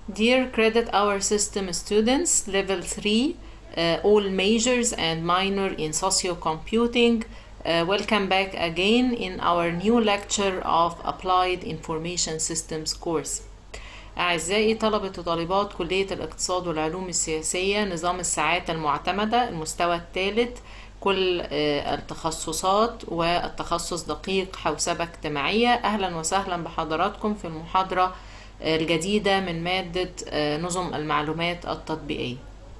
Dear Credit Hour System students, Level 3, uh, all majors and minor in socio-computing, uh, welcome back again in our new lecture of Applied Information Systems course. أعزائي طلبة وطالبات كلية الاقتصاد والعلوم السياسية نظام الساعات المعتمدة المستوى الثالث كل آه، التخصصات والتخصص دقيق حوسبة اجتماعية أهلا وسهلا بحضراتكم في المحاضرة آه، الجديدة من مادة آه، نظم المعلومات التطبيقية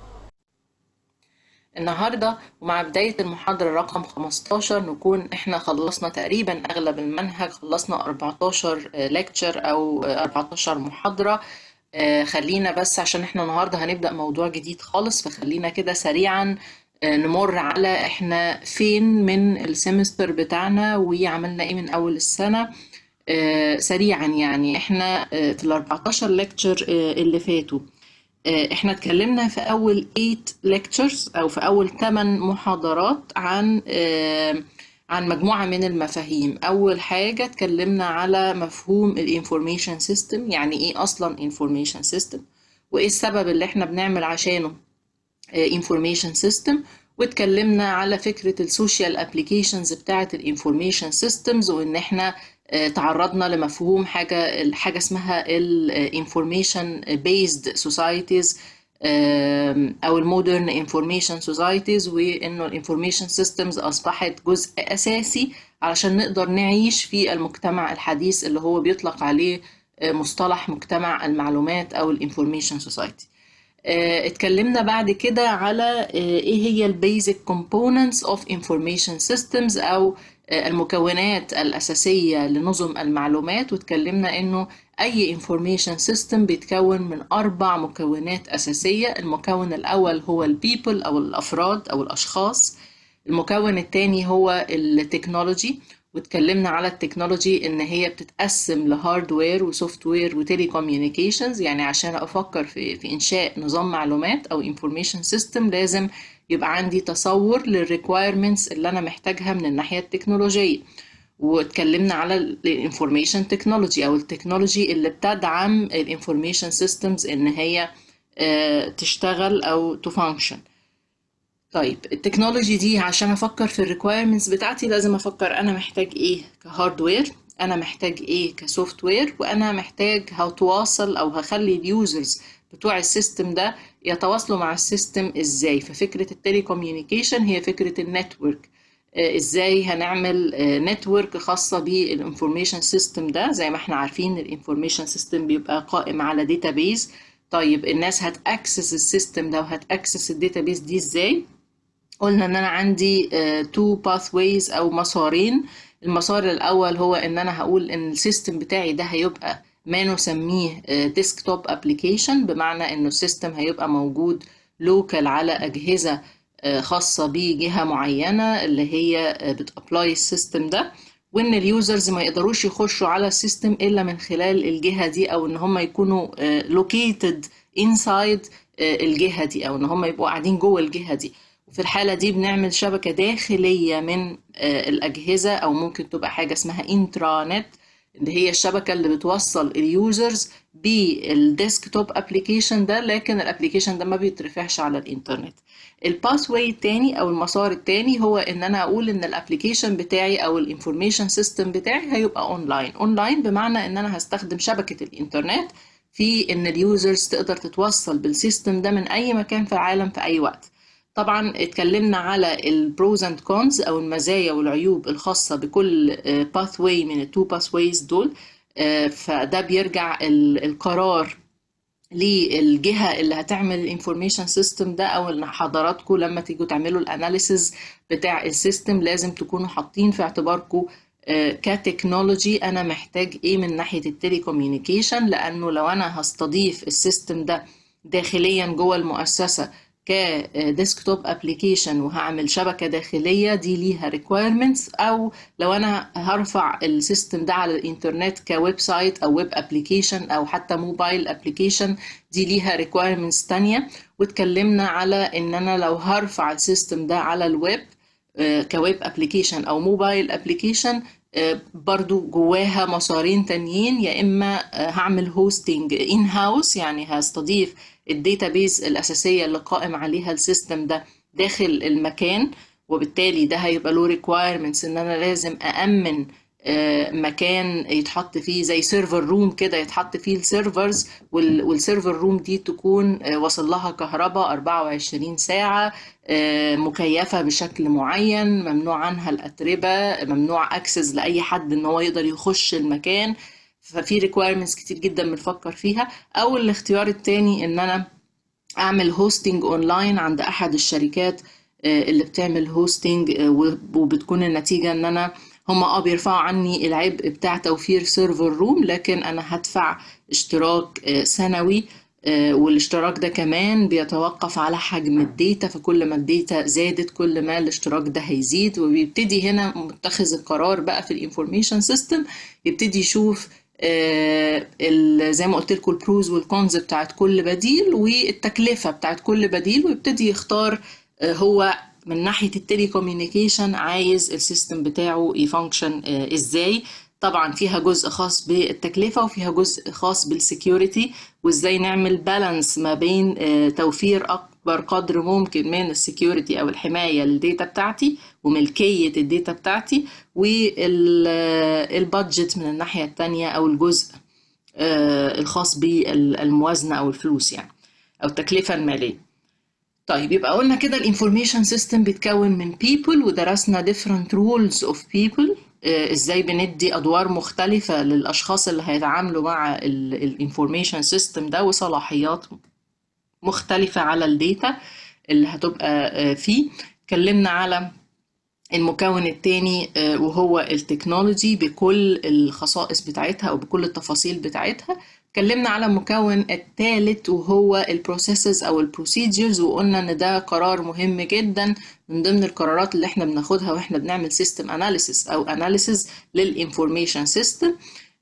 النهاردة ومع بداية المحاضرة رقم 15 نكون احنا خلصنا تقريبا أغلب المنهج خلصنا 14 ليكتشر أو آه، 14 محاضرة آه، خلينا بس عشان احنا النهاردة هنبدأ موضوع جديد خالص فخلينا كده سريعا آه، نمر على احنا فين من السمستر بتاعنا وعملنا ايه من أول السنة آه، سريعا يعني احنا آه، في ال 14 ليكتشر اللي فاتوا آه، احنا اتكلمنا في اول 8 lectures او في اول 8 محاضرات عن آه، عن مجموعة من المفاهيم اول حاجة اتكلمنا على مفهوم الانفورميشن سيستم يعني ايه اصلا انفورميشن سيستم وايه السبب اللي احنا بنعمل عشانه انفورميشن سيستم واتكلمنا على فكرة السوشيال ابليكيشنز بتاعة الانفورميشن سيستمز وان احنا آه، تعرضنا لمفهوم حاجة الحاجة اسمها الانفورميشن بيزد سوسايتيز او المودرن انفورميشن سوسايتيز وانه الانفورميشن سيستمز اصبحت جزء اساسي علشان نقدر نعيش في المجتمع الحديث اللي هو بيطلق عليه آه، مصطلح مجتمع المعلومات او الانفورميشن سوسايتي آه، اتكلمنا بعد كده على آه، ايه هي البيزك كومبوننتس اوف انفورميشن سيستمز او آه، المكونات الأساسية لنظم المعلومات واتكلمنا انه اي انفورميشن سيستم بيتكون من اربع مكونات أساسية المكون الاول هو البيبل او الافراد او الاشخاص المكون الثاني هو التكنولوجي واتكلمنا على التكنولوجي ان هي بتتقسم لهاردوير وسوفت وير وتيلي كوميونيكيشنز يعني عشان افكر في في انشاء نظام معلومات او انفورميشن سيستم لازم يبقى عندي تصور للريكويرمنتس اللي انا محتاجها من الناحيه التكنولوجيه واتكلمنا على الانفورميشن تكنولوجي او التكنولوجي اللي بتدعم الانفورميشن سيستمز ان هي آه، تشتغل او تفانكشن طيب التكنولوجي دي عشان افكر في الريكويرمنتس بتاعتي لازم افكر انا محتاج ايه كهاردوير انا محتاج ايه كسوفت وير وانا محتاج هتواصل او هخلي اليوزرز بتوع السيستم ده يتواصلوا مع السيستم ازاي ففكرة التيلي كوميونيكيشن هي فكرة النتورك آه، ازاي هنعمل نتورك خاصة بالانفورميشن سيستم ده زي ما احنا عارفين الانفورميشن سيستم بيبقى قائم على داتابيز طيب الناس هتاكسس السيستم ده وهتاكسس الداتابيز دي ازاي قلنا ان انا عندي تو باثويز او مسارين المسار الاول هو ان انا هقول ان السيستم بتاعي ده هيبقى ما نسميه ديسكتوب ابلكيشن بمعنى انه السيستم هيبقى موجود لوكال على اجهزه آه، خاصه بجهه معينه اللي هي بتابلاي السيستم ده وان اليوزرز ما يقدروش يخشوا على السيستم الا من خلال الجهه دي او ان هم يكونوا لوكيتد انسايد الجهه دي او ان هم يبقوا قاعدين جوه الجهه دي في الحالة دي بنعمل شبكة داخلية من آه، الأجهزة أو ممكن تبقى حاجة اسمها انترانت اللي هي الشبكة اللي بتوصل اليوزرز بالديسكتوب ابلكيشن ده لكن الابلكيشن ده ما بيترفعش على الانترنت الباسواي التاني او المسار التاني هو ان انا اقول ان الابلكيشن بتاعي او الانفورميشن سيستم بتاعي هيبقى اونلاين اونلاين بمعنى ان انا هستخدم شبكة الانترنت في ان اليوزرز تقدر تتوصل بالسيستم ده من اي مكان في العالم في اي وقت طبعا اتكلمنا على البروز اند كونز او المزايا والعيوب الخاصه بكل باثواي من التو باثويز دول آه، فده بيرجع ال- القرار للجهه اللي هتعمل الانفورميشن سيستم ده او ان حضراتكم لما تيجوا تعملوا الاناليسز بتاع السيستم لازم تكونوا حاطين في اعتباركم آه، كتكنولوجي انا محتاج ايه من ناحيه التلي كوميونيكيشن لانه لو انا هستضيف السيستم ده داخليا جوه المؤسسه كديسكتوب ابلكيشن وهعمل شبكه داخليه دي ليها ريكويرمنتس او لو انا هرفع السيستم ده على الانترنت كويب سايت او ويب ابلكيشن او حتى موبايل ابلكيشن دي ليها ريكويرمنتس تانية واتكلمنا على ان انا لو هرفع السيستم ده على الويب كويب ابلكيشن او موبايل ابلكيشن برضو جواها مسارين تانيين يا اما هعمل هوستنج ان هاوس يعني هستضيف الداتابيز الاساسيه اللي قائم عليها السيستم ده داخل المكان وبالتالي ده هيبقى له ريكوايرمنتس ان انا لازم اامن مكان يتحط فيه زي سيرفر روم كده يتحط فيه السيرفرز والسيرفر روم دي تكون وصل لها كهرباء 24 ساعة مكيفة بشكل معين ممنوع عنها الأتربة ممنوع أكسس لأي حد إن هو يقدر يخش المكان ففي ريكوايرمنتس كتير جدا بنفكر فيها أو الاختيار التاني إن أنا أعمل هوستنج أونلاين عند أحد الشركات اللي بتعمل هوستنج وبتكون النتيجة إن أنا هم اه بيرفعوا عني العبء بتاع توفير سيرفر روم لكن انا هدفع اشتراك سنوي والاشتراك ده كمان بيتوقف على حجم الداتا فكل ما الداتا زادت كل ما الاشتراك ده هيزيد وبيبتدي هنا متخذ القرار بقى في الانفورميشن سيستم يبتدي يشوف زي ما قلت لكم البروز والكونز بتاعت كل بديل والتكلفة بتاعت كل بديل ويبتدي يختار هو من ناحيه التلي كوميونيكيشن عايز السيستم بتاعه يفانكشن ازاي طبعا فيها جزء خاص بالتكلفه وفيها جزء خاص بالسكيورتي وازاي نعمل بالانس ما بين توفير اكبر قدر ممكن من السكيورتي او الحمايه للديتا بتاعتي وملكيه الديتا بتاعتي والبادجت من الناحيه الثانيه او الجزء الخاص بالموازنه او الفلوس يعني او التكلفه الماليه طيب يبقى قلنا كده الانفورميشن سيستم بيتكون من people ودرسنا different rules of people ازاي بندي ادوار مختلفة للاشخاص اللي هيتعاملوا مع الانفورميشن سيستم ده وصلاحيات مختلفة على الداتا اللي هتبقى فيه اتكلمنا على المكون التاني وهو التكنولوجي بكل الخصائص بتاعتها او بكل التفاصيل بتاعتها اتكلمنا على المكون الثالث وهو البروسيسز او البروسيجرز وقلنا ان ده قرار مهم جدا من ضمن القرارات اللي احنا بناخدها واحنا بنعمل سيستم اناليسيس او اناليسيس للانفورميشن سيستم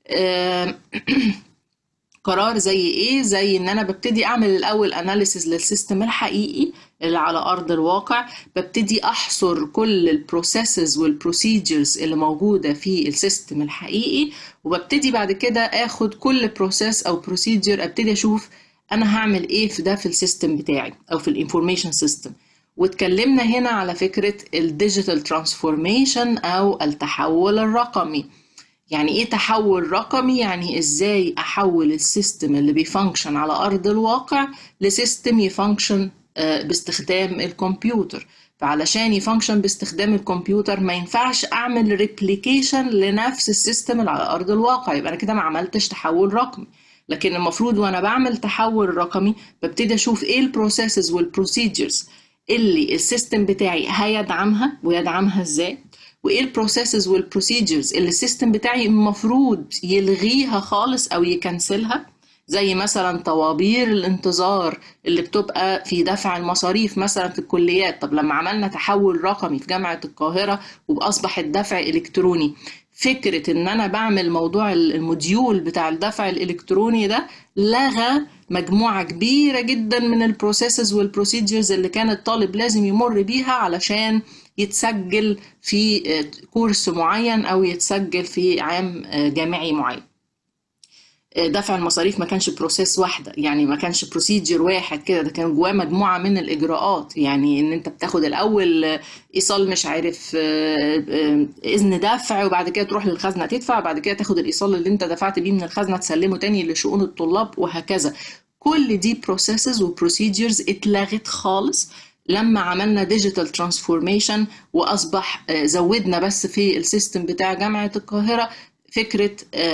قرار زي ايه زي ان انا ببتدي اعمل الاول اناليسيس للسيستم الحقيقي اللي على ارض الواقع ببتدي احصر كل البروسيسز والبروسيجرز اللي موجوده في السيستم الحقيقي وببتدي بعد كده اخد كل بروسيس او بروسيجر ابتدي اشوف انا هعمل ايه في ده في السيستم بتاعي او في الانفورميشن سيستم واتكلمنا هنا على فكره الديجيتال ترانسفورميشن او التحول الرقمي يعني ايه تحول رقمي يعني ازاي احول السيستم اللي بيفانكشن على ارض الواقع لسيستم يفانكشن باستخدام الكمبيوتر فعلشان يفانكشن باستخدام الكمبيوتر ما ينفعش اعمل ريبليكيشن لنفس السيستم اللي على ارض الواقع يبقى انا كده ما عملتش تحول رقمي لكن المفروض وانا بعمل تحول رقمي ببتدي اشوف ايه البروسيسز والبروسيجرز اللي السيستم بتاعي هيدعمها ويدعمها ازاي وايه البروسيسز والبروسيجرز اللي السيستم بتاعي المفروض يلغيها خالص او يكنسلها زي مثلا طوابير الانتظار اللي بتبقى في دفع المصاريف مثلا في الكليات طب لما عملنا تحول رقمي في جامعة القاهرة وأصبح الدفع إلكتروني فكرة إن أنا بعمل موضوع الموديول بتاع الدفع الإلكتروني ده لغى مجموعة كبيرة جدا من البروسيسز والبروسيجرز اللي كان الطالب لازم يمر بيها علشان يتسجل في كورس معين أو يتسجل في عام جامعي معين دفع المصاريف ما كانش بروسيس واحدة يعني ما كانش بروسيجر واحد كده ده كان جواه مجموعة من الإجراءات يعني إن أنت بتاخد الأول إيصال مش عارف إذن دفع وبعد كده تروح للخزنة تدفع بعد كده تاخد الإيصال اللي أنت دفعت بيه من الخزنة تسلمه تاني لشؤون الطلاب وهكذا كل دي بروسيسز وبروسيجرز اتلغت خالص لما عملنا ديجيتال ترانسفورميشن واصبح زودنا بس في السيستم بتاع جامعه القاهره فكره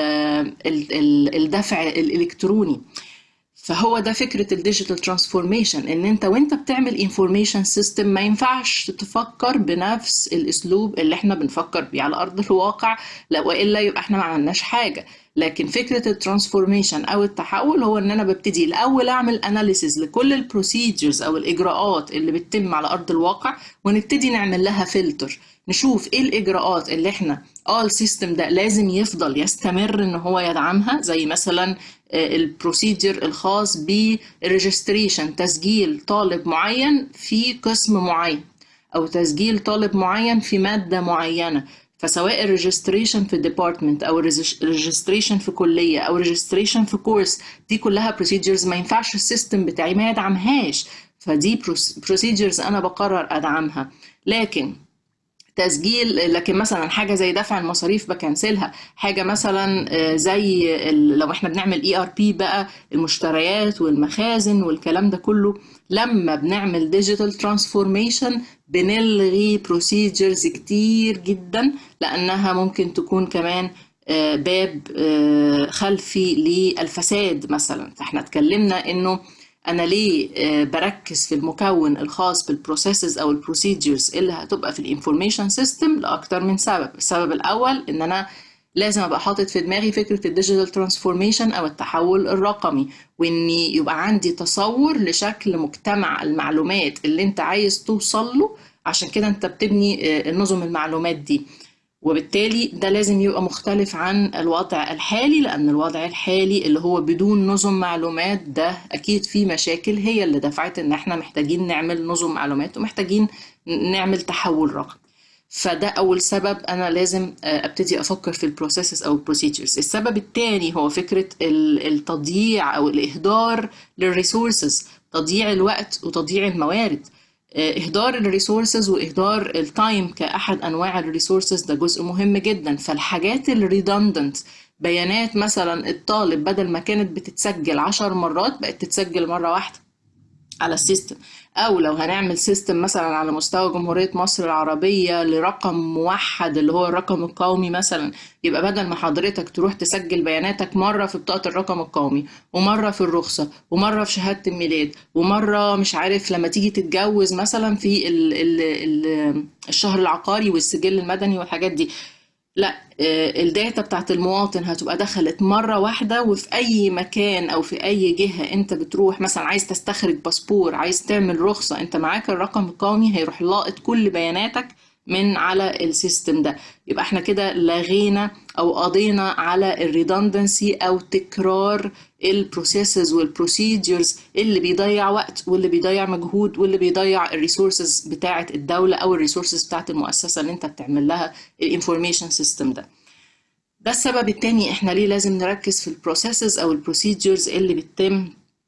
الدفع الالكتروني فهو ده فكره الديجيتال ترانسفورميشن ان انت وانت بتعمل انفورميشن سيستم ما ينفعش تفكر بنفس الاسلوب اللي احنا بنفكر بيه على ارض الواقع لا والا يبقى احنا ما عملناش حاجه لكن فكره الترانسفورميشن او التحول هو ان انا ببتدي الاول اعمل اناليسيز لكل البروسيجرز او الاجراءات اللي بتتم على ارض الواقع ونبتدي نعمل لها فلتر نشوف ايه الاجراءات اللي احنا اه السيستم ده لازم يفضل يستمر ان هو يدعمها زي مثلا البروسيجر الخاص بالريجستريشن تسجيل طالب معين في قسم معين او تسجيل طالب معين في ماده معينه فسواء الريجستريشن في الديبارتمنت او الريجستريشن في كليه او الريجستريشن في كورس دي كلها بروسيجرز ما ينفعش السيستم بتاعي ما يدعمهاش فدي بروسيجرز انا بقرر ادعمها لكن تسجيل لكن مثلا حاجه زي دفع المصاريف بكنسلها حاجه مثلا زي لو احنا بنعمل اي ار بي بقى المشتريات والمخازن والكلام ده كله لما بنعمل ديجيتال ترانسفورميشن بنلغي بروسيجرز كتير جدا لانها ممكن تكون كمان باب خلفي للفساد مثلا فاحنا اتكلمنا انه انا ليه بركز في المكون الخاص بالبروسيسز او البروسيجرز اللي هتبقى في الانفورميشن سيستم لاكتر من سبب السبب الاول ان انا لازم ابقى حاطط في دماغي فكره الديجيتال ترانسفورميشن او التحول الرقمي واني يبقى عندي تصور لشكل مجتمع المعلومات اللي انت عايز توصل له عشان كده انت بتبني نظم المعلومات دي وبالتالي ده لازم يبقى مختلف عن الوضع الحالي لأن الوضع الحالي اللي هو بدون نظم معلومات ده أكيد فيه مشاكل هي اللي دفعت إن إحنا محتاجين نعمل نظم معلومات ومحتاجين نعمل تحول رقمي فده أول سبب أنا لازم أبتدي أفكر في البروسيسز أو البروسيجرز السبب الثاني هو فكرة التضييع أو الإهدار للريسورسز تضييع الوقت وتضييع الموارد اهدار الريسورسز واهدار التايم كاحد انواع الريسورسز ده جزء مهم جدا فالحاجات الريدندنت بيانات مثلا الطالب بدل ما كانت بتتسجل عشر مرات بقت تتسجل مره واحده على السيستم او لو هنعمل سيستم مثلا على مستوى جمهوريه مصر العربيه لرقم موحد اللي هو الرقم القومي مثلا يبقى بدل ما حضرتك تروح تسجل بياناتك مره في بطاقه الرقم القومي ومره في الرخصه ومره في شهاده الميلاد ومره مش عارف لما تيجي تتجوز مثلا في ال ال ال الشهر العقاري والسجل المدني والحاجات دي لا الداتا بتاعت المواطن هتبقى دخلت مرة واحدة وفي أي مكان أو في أي جهة أنت بتروح مثلا عايز تستخرج باسبور عايز تعمل رخصة أنت معاك الرقم القومي هيروح لاقط كل بياناتك من على السيستم ده يبقى احنا كده لغينا او قضينا على الريدندنسي او تكرار البروسيسز والبروسيجرز اللي بيضيع وقت واللي بيضيع مجهود واللي بيضيع الريسورسز بتاعه الدوله او الريسورسز بتاعه المؤسسه اللي انت بتعمل لها الانفورميشن سيستم ده ده السبب التاني احنا ليه لازم نركز في البروسيسز او البروسيجرز اللي بتتم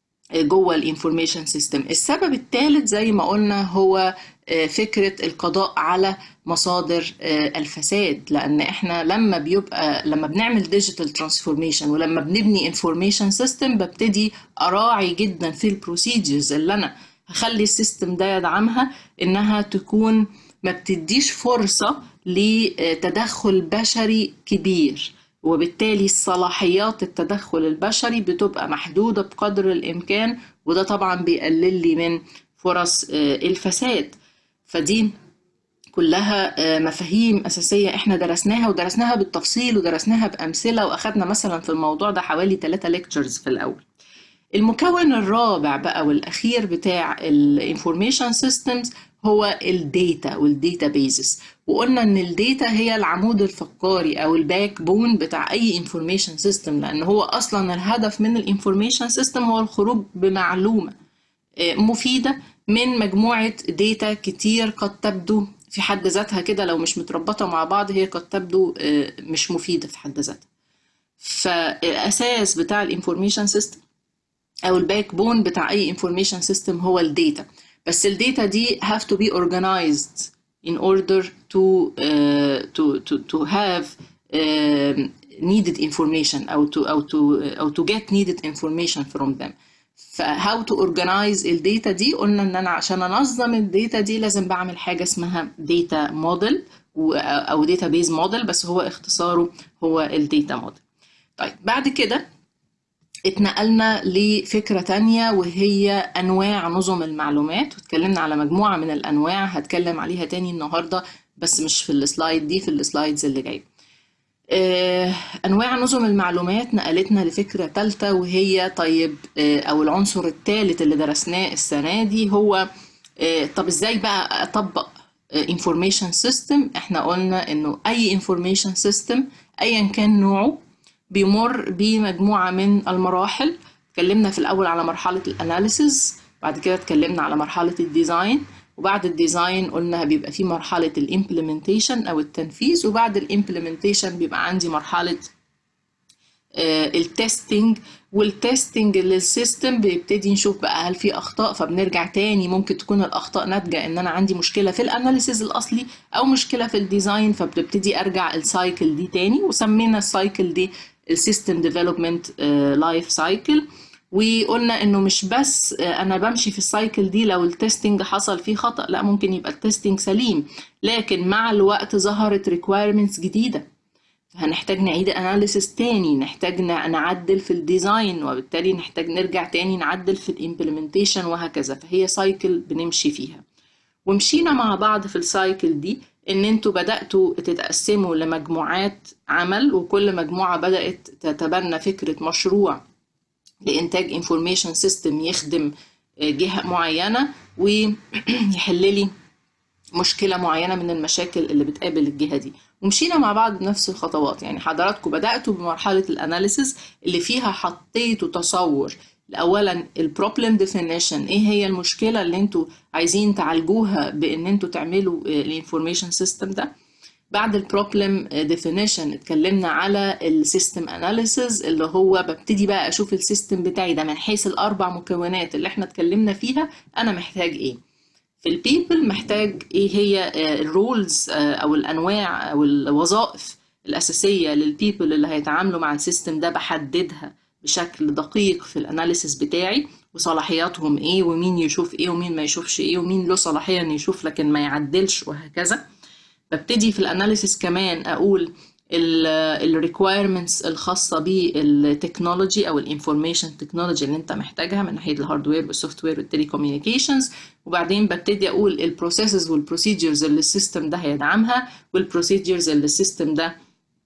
جوه الانفورميشن سيستم السبب الثالث زي ما قلنا هو فكرة القضاء على مصادر الفساد لأن إحنا لما بيبقى لما بنعمل ديجيتال ترانسفورميشن ولما بنبني انفورميشن سيستم ببتدي أراعي جدا في البروسيجرز اللي أنا هخلي السيستم ده يدعمها إنها تكون ما بتديش فرصة لتدخل بشري كبير وبالتالي صلاحيات التدخل البشري بتبقى محدودة بقدر الإمكان وده طبعا بيقلل لي من فرص الفساد فدي كلها مفاهيم أساسية إحنا درسناها ودرسناها بالتفصيل ودرسناها بأمثلة وأخدنا مثلا في الموضوع ده حوالي 3 ليكتشرز في الأول المكون الرابع بقى والأخير بتاع الانفورميشن سيستمز هو الداتا والداتا بيزز وقلنا ان الداتا هي العمود الفقري او الباك بون بتاع اي انفورميشن سيستم لان هو اصلا الهدف من الانفورميشن سيستم هو الخروج بمعلومه مفيده من مجموعه داتا كتير قد تبدو في حد ذاتها كده لو مش متربطه مع بعض هي قد تبدو مش مفيده في حد ذاتها فالاساس بتاع الانفورميشن سيستم او الباك بون بتاع اي انفورميشن سيستم هو الداتا بس الداتا دي have to be organized in order to uh, to to to have uh, needed information أو to أو to أو to get needed information from them. ف how to organize الداتا دي قلنا إن أنا عشان أنظم الداتا دي لازم بعمل حاجة اسمها data model أو database model بس هو اختصاره هو الداتا موديل. طيب بعد كده اتنقلنا لفكرة تانية وهي أنواع نظم المعلومات واتكلمنا على مجموعة من الأنواع هتكلم عليها تاني النهاردة بس مش في السلايد دي في السلايدز اللي جاية اه أنواع نظم المعلومات نقلتنا لفكرة تالتة وهي طيب اه أو العنصر الثالث اللي درسناه السنة دي هو اه طب إزاي بقى أطبق information system احنا قلنا إنه أي information system أيا كان نوعه بيمر بمجموعة من المراحل اتكلمنا في الأول على مرحلة الأناليسز بعد كده اتكلمنا على مرحلة الديزاين وبعد الديزاين قلنا بيبقى في مرحله الامبلمنتيشن او التنفيذ وبعد الامبلمنتيشن بيبقى عندي مرحله التستنج والتستنج للسيستم بيبتدي نشوف بقى هل في اخطاء فبنرجع تاني ممكن تكون الاخطاء ناتجه ان انا عندي مشكله في الاناليسيز الاصلي او مشكله في الديزاين فبتبتدي ارجع السايكل دي تاني وسمينا السايكل دي السيستم ديفلوبمنت لايف سايكل وقلنا انه مش بس انا بمشي في السايكل دي لو التستنج حصل فيه خطا لا ممكن يبقى التستنج سليم لكن مع الوقت ظهرت ريكويرمنتس جديده هنحتاج نعيد اناليسيس تاني نحتاج نعدل في الديزاين وبالتالي نحتاج نرجع تاني نعدل في الامبلمنتيشن وهكذا فهي سايكل بنمشي فيها ومشينا مع بعض في السايكل دي ان انتوا بداتوا تتقسموا لمجموعات عمل وكل مجموعه بدات تتبنى فكره مشروع لانتاج انفورميشن سيستم يخدم جهه معينه ويحل لي مشكله معينه من المشاكل اللي بتقابل الجهه دي ومشينا مع بعض بنفس الخطوات يعني حضراتكم بداتوا بمرحله الاناليسيس اللي فيها حطيتوا تصور اولا البروبلم ديفينيشن ايه هي المشكله اللي انتوا عايزين تعالجوها بان انتوا تعملوا الانفورميشن سيستم ده بعد البروبلم ديفينيشن اتكلمنا على السيستم اناليسيز اللي هو ببتدي بقى اشوف السيستم بتاعي ده من حيث الاربع مكونات اللي احنا اتكلمنا فيها انا محتاج ايه في البيبل محتاج ايه هي الرولز او الانواع او الوظائف الاساسيه للبيبل اللي هيتعاملوا مع السيستم ده بحددها بشكل دقيق في الاناليسيس بتاعي وصلاحياتهم ايه ومين يشوف ايه ومين ما يشوفش ايه ومين له صلاحيه انه يشوف لكن ما يعدلش وهكذا ببتدي في الاناليسيس كمان اقول الريكويرمنتس الخاصه بالتكنولوجي او الانفورميشن تكنولوجي اللي انت محتاجها من ناحيه الهاردوير والسوفت وير والتلي كوميونيكيشنز وبعدين ببتدي اقول البروسيسز والبروسيجرز اللي السيستم ده هيدعمها والبروسيجرز اللي السيستم ده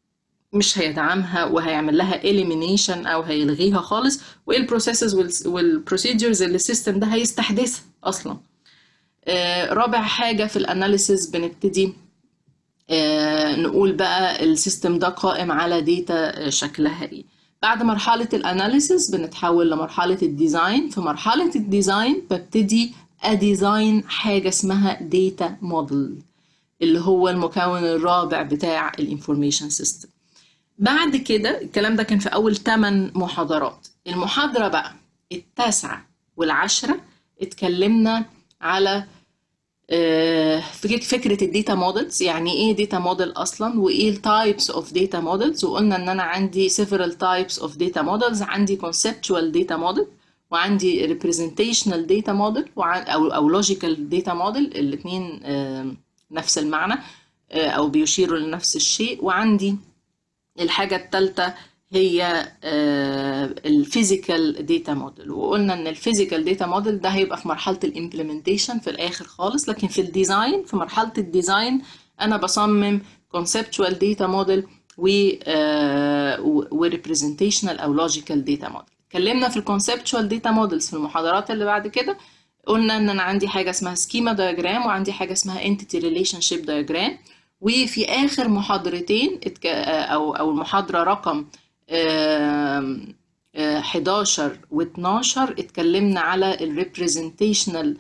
مش هيدعمها وهيعمل لها elimination او هيلغيها خالص وايه البروسيسز والبروسيجرز اللي السيستم ده هيستحدثها اصلا آه رابع حاجه في الاناليسيس بنبتدي آه نقول بقى السيستم ده قائم على داتا شكلها ايه بعد مرحلة الاناليسيس بنتحول لمرحلة الديزاين في مرحلة الديزاين ببتدي اديزاين حاجة اسمها داتا موديل اللي هو المكون الرابع بتاع الانفورميشن سيستم بعد كده الكلام ده كان في اول 8 محاضرات المحاضرة بقى التاسعة والعشرة اتكلمنا على فكره الداتا مودلز يعني ايه داتا موديل اصلا وايه التايبس اوف داتا مودلز وقلنا ان انا عندي several types of data models عندي conceptual data model وعندي representational data model او او logical data model الاثنين نفس المعنى او بيشيروا لنفس الشيء وعندي الحاجه الثالثه هي الفيزيكال داتا موديل وقلنا ان الفيزيكال داتا موديل ده هيبقى في مرحله الامبلمنتيشن في الاخر خالص لكن في الديزاين في مرحله الديزاين انا بصمم conceptual data model و وريبريزنتيشنال او لوجيكال داتا موديل اتكلمنا في الكونسبتشوال داتا موديلز في المحاضرات اللي بعد كده قلنا ان انا عندي حاجه اسمها سكيما دايجرام وعندي حاجه اسمها انتيتي ريليشن شيب دايجرام وفي اخر محاضرتين او او المحاضره رقم 11 و 12 اتكلمنا على الريبريزنتيشنال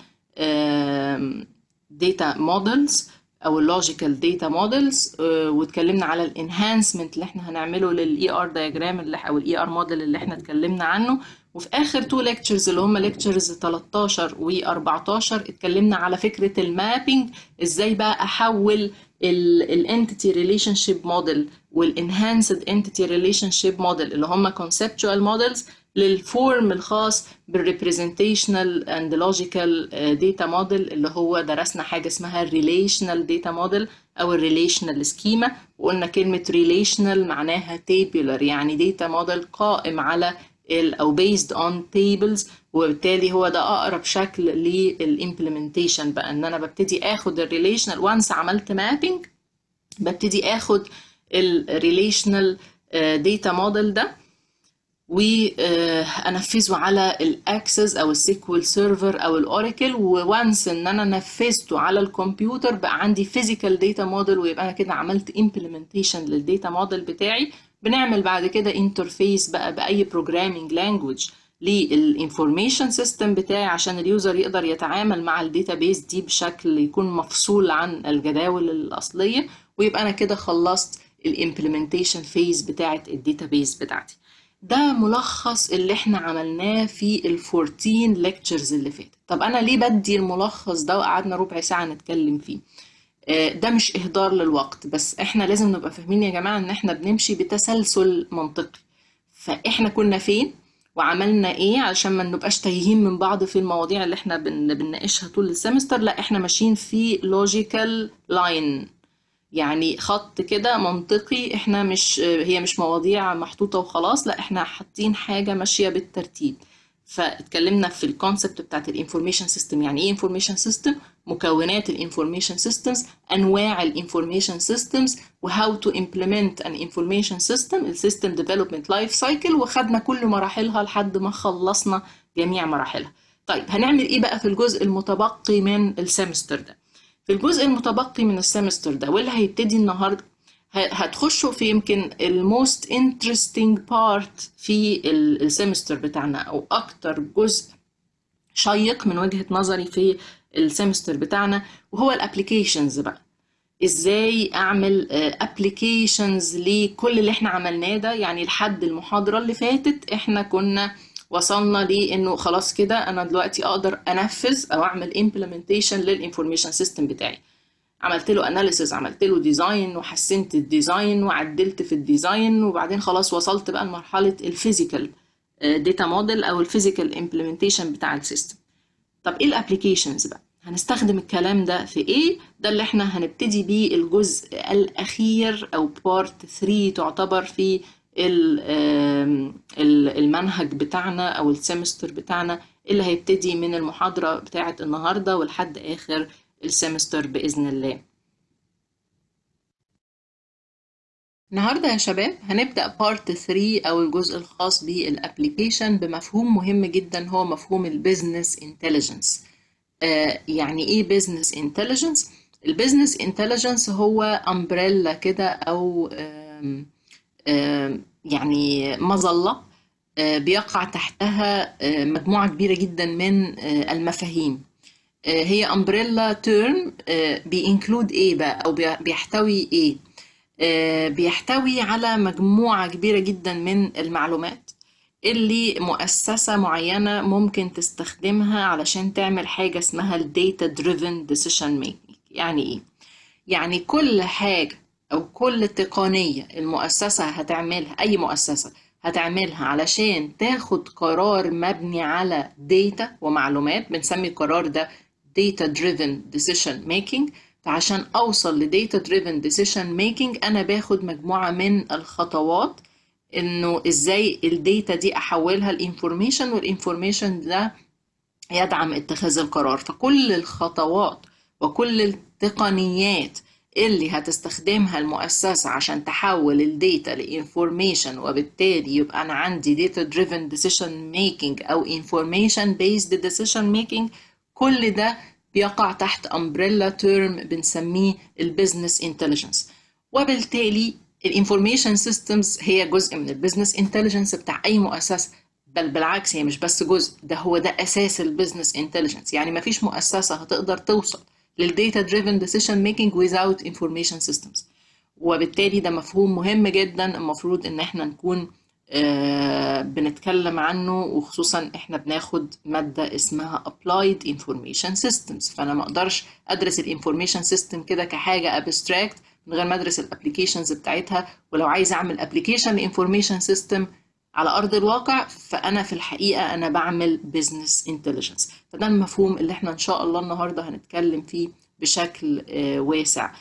داتا مودلز او اللوجيكال داتا مودلز واتكلمنا على الانهانسمنت اللي احنا هنعمله للاي ار دايجرام اللي او الاي ار موديل اللي احنا اتكلمنا عنه وفي اخر تو ليكتشرز اللي هم ليكتشرز 13 و14 اتكلمنا على فكره المابينج ازاي بقى احول الانتيتي ريليشن شيب موديل والانهانسد انتيتي ريليشن شيب موديل اللي هم conceptual موديلز للفورم الخاص بالريبريزنتيشنال اند لوجيكال داتا موديل اللي هو درسنا حاجه اسمها الريليشنال داتا موديل او الريليشنال سكيما وقلنا كلمه ريليشنال معناها تيبولار يعني داتا موديل قائم على او based on tables وبالتالي هو ده اقرب شكل للامبلمنتيشن بقى ان انا ببتدي اخد الريليشنال وانس عملت مابينج ببتدي اخد الريليشنال داتا موديل ده وانفذه على الاكسس او السيكوال سيرفر او الاوراكل وانس ان انا نفذته على الكمبيوتر بقى عندي فيزيكال داتا موديل ويبقى انا كده عملت امبلمنتيشن للداتا موديل بتاعي بنعمل بعد كده انترفيس بقى باي بروجرامينج لانجوج للانفورميشن سيستم بتاعي عشان اليوزر يقدر يتعامل مع الداتابيز دي بشكل يكون مفصول عن الجداول الاصليه ويبقى انا كده خلصت الامبلمنتيشن فيز بتاعه الداتابيز بتاعتي ده ملخص اللي احنا عملناه في ال 14 ليكتشرز اللي فاتت طب انا ليه بدي الملخص ده وقعدنا ربع ساعه نتكلم فيه ده مش اهدار للوقت بس احنا لازم نبقى فاهمين يا جماعه ان احنا بنمشي بتسلسل منطقي فاحنا كنا فين وعملنا ايه علشان ما نبقاش تايهين من بعض في المواضيع اللي احنا بن... بنناقشها طول السمستر لا احنا ماشيين في لوجيكال لاين يعني خط كده منطقي احنا مش هي مش مواضيع محطوطة وخلاص لا احنا حاطين حاجة ماشية بالترتيب فاتكلمنا في الكونسبت بتاعت الانفورميشن سيستم يعني ايه انفورميشن سيستم مكونات الانفورميشن سيستمز انواع الانفورميشن سيستمز وهاو تو امبلمنت ان انفورميشن سيستم السيستم ديفلوبمنت لايف سايكل وخدنا كل مراحلها لحد ما خلصنا جميع مراحلها طيب هنعمل ايه بقى في الجزء المتبقي من السمستر ده في الجزء المتبقي من السمستر ده واللي هيبتدي النهارده هتخشوا في يمكن الموست انترستينج بارت في السمستر بتاعنا او اكتر جزء شيق من وجهة نظري في السمستر بتاعنا وهو الابليكيشنز بقى ازاي اعمل ابليكيشنز لكل اللي احنا عملناه ده يعني لحد المحاضرة اللي فاتت احنا كنا وصلنا لانه خلاص كده انا دلوقتي اقدر انفذ او اعمل امبلمنتيشن للانفورميشن سيستم بتاعي عملت له اناليسيز عملت له ديزاين وحسنت الديزاين وعدلت في الديزاين وبعدين خلاص وصلت بقى لمرحله الفيزيكال داتا موديل او الفيزيكال امبلمنتيشن بتاع السيستم طب ايه الابلكيشنز بقى هنستخدم الكلام ده في ايه ده اللي احنا هنبتدي بيه الجزء الاخير او بارت 3 تعتبر في المنهج بتاعنا او السمستر بتاعنا اللي هيبتدي من المحاضرة بتاعة النهاردة ولحد آخر السمستر بإذن الله النهاردة يا شباب هنبدأ بارت 3 أو الجزء الخاص بالابليكيشن بمفهوم مهم جدا هو مفهوم البيزنس انتليجنس آه يعني ايه بيزنس انتليجنس البيزنس انتليجنس هو امبريلا كده او آم آم يعني مظلة بيقع تحتها مجموعة كبيرة جدا من المفاهيم هي امبريلا تيرم بينكلود ايه بقى او بيحتوي ايه بيحتوي على مجموعة كبيرة جدا من المعلومات اللي مؤسسة معينة ممكن تستخدمها علشان تعمل حاجة اسمها ال Data Driven Decision Making يعني ايه؟ يعني كل حاجة أو كل تقنية المؤسسة هتعملها أي مؤسسة هتعملها علشان تاخد قرار مبني على داتا ومعلومات بنسمي القرار ده Data Driven Decision Making فعشان أوصل ل Data Driven Decision Making أنا باخد مجموعة من الخطوات إنه إزاي الداتا دي أحولها لإنفورميشن والإنفورميشن ده يدعم اتخاذ القرار فكل الخطوات وكل التقنيات اللي هتستخدمها المؤسسة عشان تحول الداتا لإنفورميشن وبالتالي يبقى أنا عندي data driven decision making أو information based decision making كل ده بيقع تحت umbrella term بنسميه البيزنس انتليجنس وبالتالي الانفورميشن سيستمز هي جزء من البيزنس انتليجنس بتاع أي مؤسسة بل بالعكس هي مش بس جزء ده هو ده أساس البيزنس انتليجنس يعني مفيش مؤسسة هتقدر توصل للديتا دريفن ديسيشن ميكنج without information systems وبالتالي ده مفهوم مهم جدا المفروض ان احنا نكون آه بنتكلم عنه وخصوصا احنا بناخد مادة اسمها applied information systems فانا ما اقدرش ادرس الانفورميشن سيستم كده كحاجة abstract من غير ما ادرس الابلكيشنز بتاعتها ولو عايز اعمل ابلكيشن لانفورميشن سيستم على ارض الواقع فانا في الحقيقه انا بعمل بزنس انتليجنس فده المفهوم اللي احنا ان شاء الله النهارده هنتكلم فيه بشكل واسع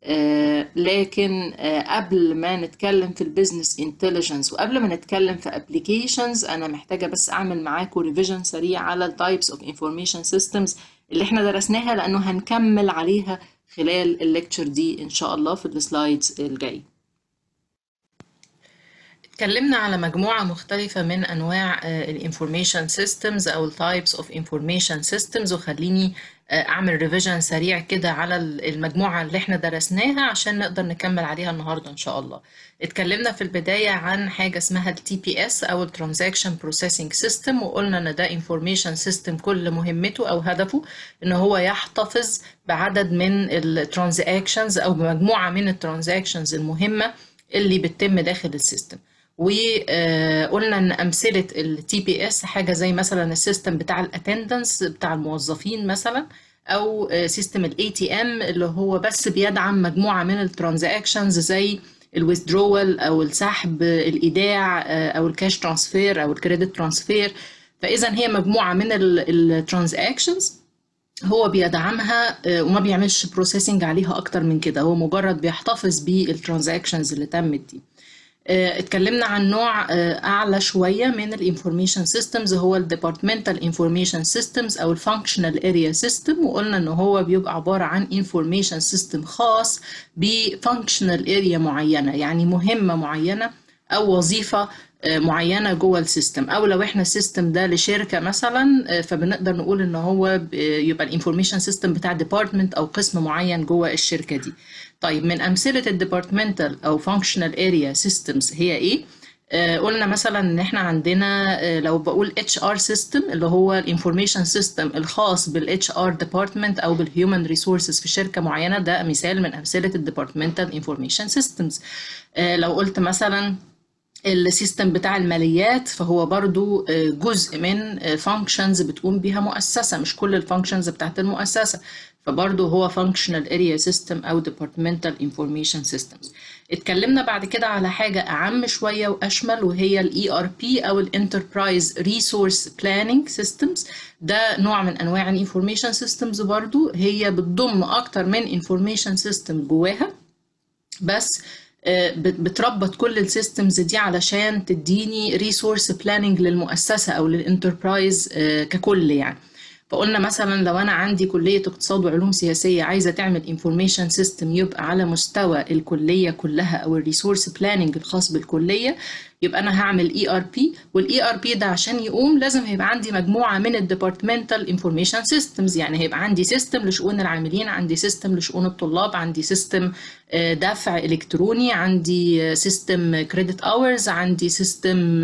لكن قبل ما نتكلم في البيزنس انتليجنس وقبل ما نتكلم في ابلكيشنز انا محتاجه بس اعمل معاكم ريفيجن سريع على التايبس اوف انفورميشن سيستمز اللي احنا درسناها لانه هنكمل عليها خلال الليكتشر دي ان شاء الله في السلايدز الجايه اتكلمنا على مجموعة مختلفة من أنواع الانفورميشن سيستمز أو التايبس اوف انفورميشن سيستمز وخليني آه، أعمل ريفيجن سريع كده على المجموعة اللي احنا درسناها عشان نقدر نكمل عليها النهاردة إن شاء الله. اتكلمنا في البداية عن حاجة اسمها ال TPS أو ال Transaction Processing System وقلنا إن ده انفورميشن سيستم كل مهمته أو هدفه إن هو يحتفظ بعدد من الترانزاكشنز أو بمجموعة من الترانزاكشنز المهمة اللي بتتم داخل السيستم. وقلنا ان امثله التي بي اس حاجه زي مثلا السيستم بتاع الاتندنس بتاع الموظفين مثلا او سيستم الاي تي ام اللي هو بس بيدعم مجموعه من الترانزاكشنز زي الويزدرول او السحب الايداع او الكاش ترانسفير او الكريدت ترانسفير فاذا هي مجموعه من الترانزاكشنز هو بيدعمها وما بيعملش بروسيسنج عليها اكتر من كده هو مجرد بيحتفظ بالترانزاكشنز اللي تمت دي اتكلمنا عن نوع اعلى شويه من الانفورميشن سيستمز هو الديبارتمنتال انفورميشن سيستمز او الفانكشنال اريا سيستم وقلنا ان هو بيبقى عباره عن انفورميشن سيستم خاص بفانكشنال اريا معينه يعني مهمه معينه او وظيفه معينه جوه السيستم او لو احنا السيستم ده لشركه مثلا فبنقدر نقول ان هو يبقى الانفورميشن سيستم بتاع ديبارتمنت او قسم معين جوه الشركه دي طيب من امثله الديبارتمنتال او فانكشنال اريا سيستمز هي ايه آه قلنا مثلا ان احنا عندنا آه لو بقول اتش ار سيستم اللي هو الانفورميشن سيستم الخاص بالاتش ار ديبارتمنت او بالهيومن ريسورسز في شركه معينه ده مثال من امثله الديبارتمنتال انفورميشن سيستمز لو قلت مثلا السيستم بتاع الماليات فهو برضو جزء من فانكشنز بتقوم بيها مؤسسة مش كل الفانكشنز بتاعت المؤسسة فبرضو هو functional area system أو departmental information systems اتكلمنا بعد كده على حاجة أعم شوية وأشمل وهي ال ERP أو ال Enterprise Resource Planning Systems ده نوع من أنواع ال Information Systems برضو هي بتضم أكتر من Information System جواها بس بتربط كل السيستمز دي علشان تديني ريسورس بلاننج للمؤسسه او للانتربرايز ككل يعني فقلنا مثلا لو انا عندي كليه اقتصاد وعلوم سياسيه عايزه تعمل انفورميشن سيستم يبقى على مستوى الكليه كلها او الريسورس بلاننج الخاص بالكليه يبقى انا هعمل اي ار بي والاي ار بي ده عشان يقوم لازم هيبقى عندي مجموعه من الديبارتمنتال انفورميشن سيستمز يعني هيبقى عندي سيستم لشؤون العاملين عندي سيستم لشؤون الطلاب عندي سيستم دفع الكتروني عندي سيستم كريدت اورز عندي سيستم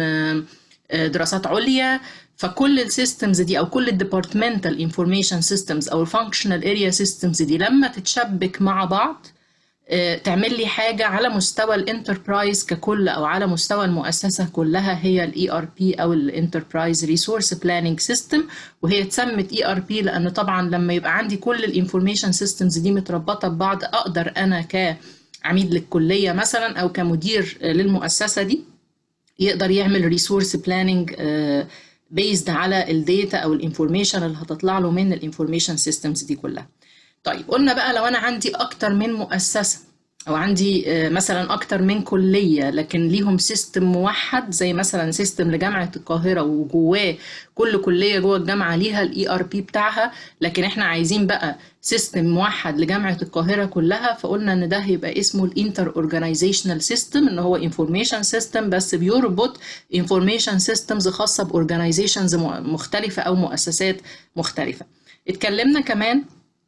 دراسات عليا فكل السيستمز دي او كل الديبارتمنتال انفورميشن سيستمز او الفانكشنال اريا سيستمز دي لما تتشبك مع بعض تعمل لي حاجة على مستوى الانتربرايز ككل أو على مستوى المؤسسة كلها هي الاي ار بي أو الانتربرايز ريسورس بلاننج سيستم وهي اتسمت اي ار بي لأن طبعا لما يبقى عندي كل الانفورميشن سيستمز دي متربطة ببعض أقدر أنا كعميد للكلية مثلا أو كمدير للمؤسسة دي يقدر يعمل ريسورس بلاننج بيزد على الداتا او الانفورميشن اللي هتطلع له من الانفورميشن سيستمز دي كلها طيب قلنا بقى لو انا عندي اكتر من مؤسسه او عندي مثلا اكتر من كليه لكن ليهم سيستم موحد زي مثلا سيستم لجامعه القاهره وجواه كل كليه جوه الجامعه ليها الاي ار بي بتاعها لكن احنا عايزين بقى سيستم موحد لجامعه القاهره كلها فقلنا ان ده هيبقى اسمه الانتر اورجانيزيشنال سيستم ان هو انفورميشن سيستم بس بيربط انفورميشن سيستمز خاصه باورجانيزيشنز مختلفه او مؤسسات مختلفه اتكلمنا كمان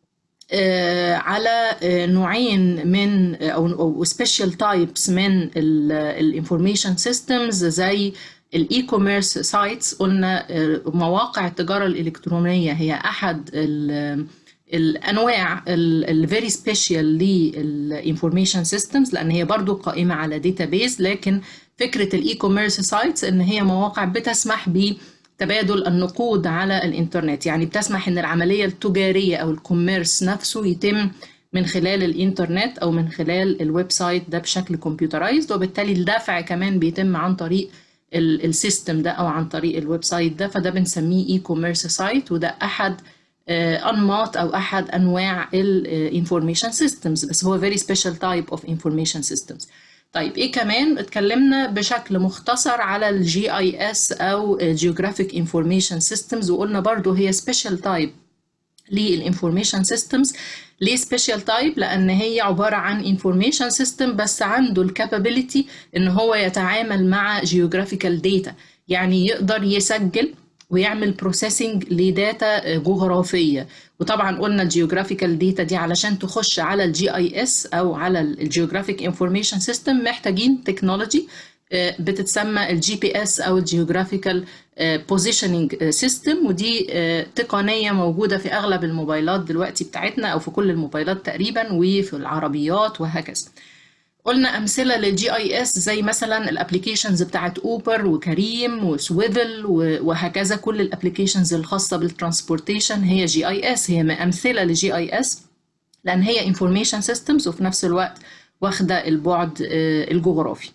على نوعين من او سبيشال تايبس من الانفورميشن سيستمز زي الاي كوميرس سايتس قلنا مواقع التجاره الالكترونيه هي احد الانواع الفيري سبيشال للانفورميشن سيستمز لان هي برضو قائمه على داتابيز لكن فكره الاي كوميرس سايتس ان هي مواقع بتسمح ب تبادل النقود على الانترنت يعني بتسمح ان العمليه التجاريه او الكوميرس نفسه يتم من خلال الانترنت او من خلال الويب سايت ده بشكل كمبيوترايزد وبالتالي الدفع كمان بيتم عن طريق السيستم ده او عن طريق الويب سايت ده فده بنسميه اي كوميرس سايت وده احد انماط او احد انواع الانفورميشن سيستمز بس هو very special type of information systems طيب ايه كمان اتكلمنا بشكل مختصر على الجي اي اس او جيوغرافيك انفورميشن سيستمز وقلنا برضو هي سبيشال تايب للانفورميشن سيستمز ليه سبيشال تايب لان هي عباره عن انفورميشن سيستم بس عنده الكابابيلتي ان هو يتعامل مع جيوغرافيكال داتا يعني يقدر يسجل ويعمل بروسيسنج لداتا جغرافيه وطبعا قلنا الجيوغرافيكال داتا دي علشان تخش على الجي اي اس او على الجيوغرافيك انفورميشن سيستم محتاجين تكنولوجي بتتسمى الجي بي اس او الجيوغرافيكال بوزيشننج سيستم ودي تقنيه موجوده في اغلب الموبايلات دلوقتي بتاعتنا او في كل الموبايلات تقريبا وفي العربيات وهكذا قلنا امثله للجي اي اس زي مثلا الابلكيشنز بتاعت اوبر وكريم وسويفل وهكذا كل الابلكيشنز الخاصه بالترانسبورتيشن هي جي اي اس هي امثله لجي اي اس لان هي انفورميشن سيستمز وفي نفس الوقت واخده البعد الجغرافي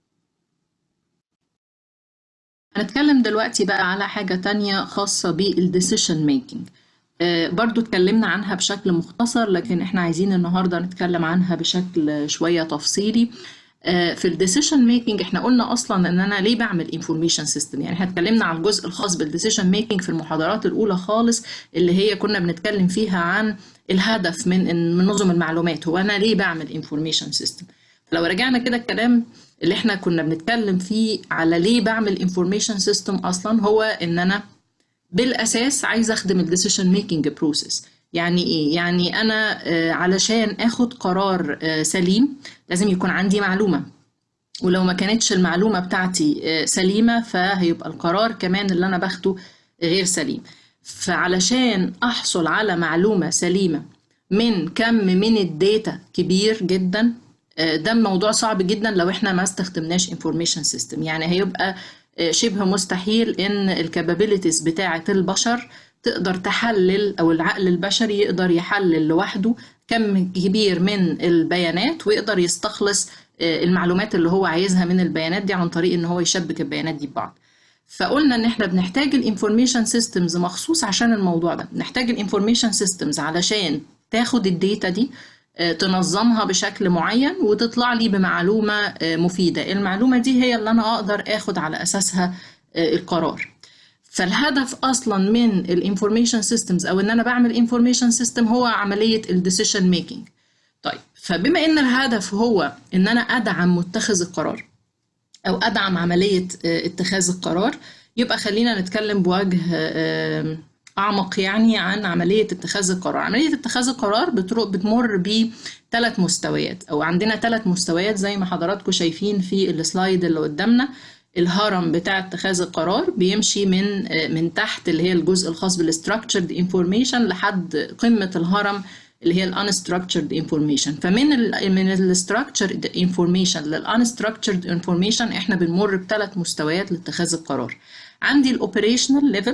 هنتكلم دلوقتي بقى على حاجة تانية خاصة بالديسيشن ميكنج برضو اتكلمنا عنها بشكل مختصر لكن احنا عايزين النهاردة نتكلم عنها بشكل شوية تفصيلي في الديسيشن ميكنج احنا قلنا اصلا ان انا ليه بعمل انفورميشن سيستم يعني احنا اتكلمنا عن الجزء الخاص بالديسيشن ميكنج في المحاضرات الاولى خالص اللي هي كنا بنتكلم فيها عن الهدف من من نظم المعلومات هو انا ليه بعمل انفورميشن سيستم لو رجعنا كده الكلام اللي احنا كنا بنتكلم فيه على ليه بعمل انفورميشن سيستم اصلا هو ان انا بالاساس عايز اخدم الديسيشن ميكنج بروسيس يعني ايه يعني انا علشان اخد قرار سليم لازم يكون عندي معلومه ولو ما كانتش المعلومه بتاعتي سليمه فهيبقى القرار كمان اللي انا باخده غير سليم فعلشان احصل على معلومه سليمه من كم من الداتا كبير جدا ده موضوع صعب جدا لو احنا ما استخدمناش انفورميشن سيستم يعني هيبقى شبه مستحيل ان الكابابيلتيز بتاعه البشر تقدر تحلل او العقل البشري يقدر يحلل لوحده كم كبير من البيانات ويقدر يستخلص المعلومات اللي هو عايزها من البيانات دي عن طريق ان هو يشبك البيانات دي ببعض فقلنا ان احنا بنحتاج الانفورميشن سيستمز مخصوص عشان الموضوع ده بنحتاج الانفورميشن سيستمز علشان تاخد الداتا دي تنظمها بشكل معين وتطلع لي بمعلومة مفيدة المعلومة دي هي اللي أنا أقدر أخد على أساسها القرار فالهدف أصلا من الانفورميشن سيستمز أو إن أنا بعمل انفورميشن سيستم هو عملية الديسيشن ميكنج طيب فبما إن الهدف هو إن أنا أدعم متخذ القرار أو أدعم عملية اتخاذ القرار يبقى خلينا نتكلم بوجه أعمق يعني عن عملية اتخاذ القرار عملية اتخاذ القرار بتمر بثلاث مستويات أو عندنا ثلاث مستويات زي ما حضراتكم شايفين في السلايد اللي قدامنا الهرم بتاع اتخاذ القرار بيمشي من من تحت اللي هي الجزء الخاص بالستراكتشرد انفورميشن لحد قمة الهرم اللي هي الانستراكتشرد انفورميشن فمن ال من الستراكتشرد انفورميشن للانستراكتشرد انفورميشن احنا بنمر بثلاث مستويات لاتخاذ القرار عندي الاوبريشنال ليفل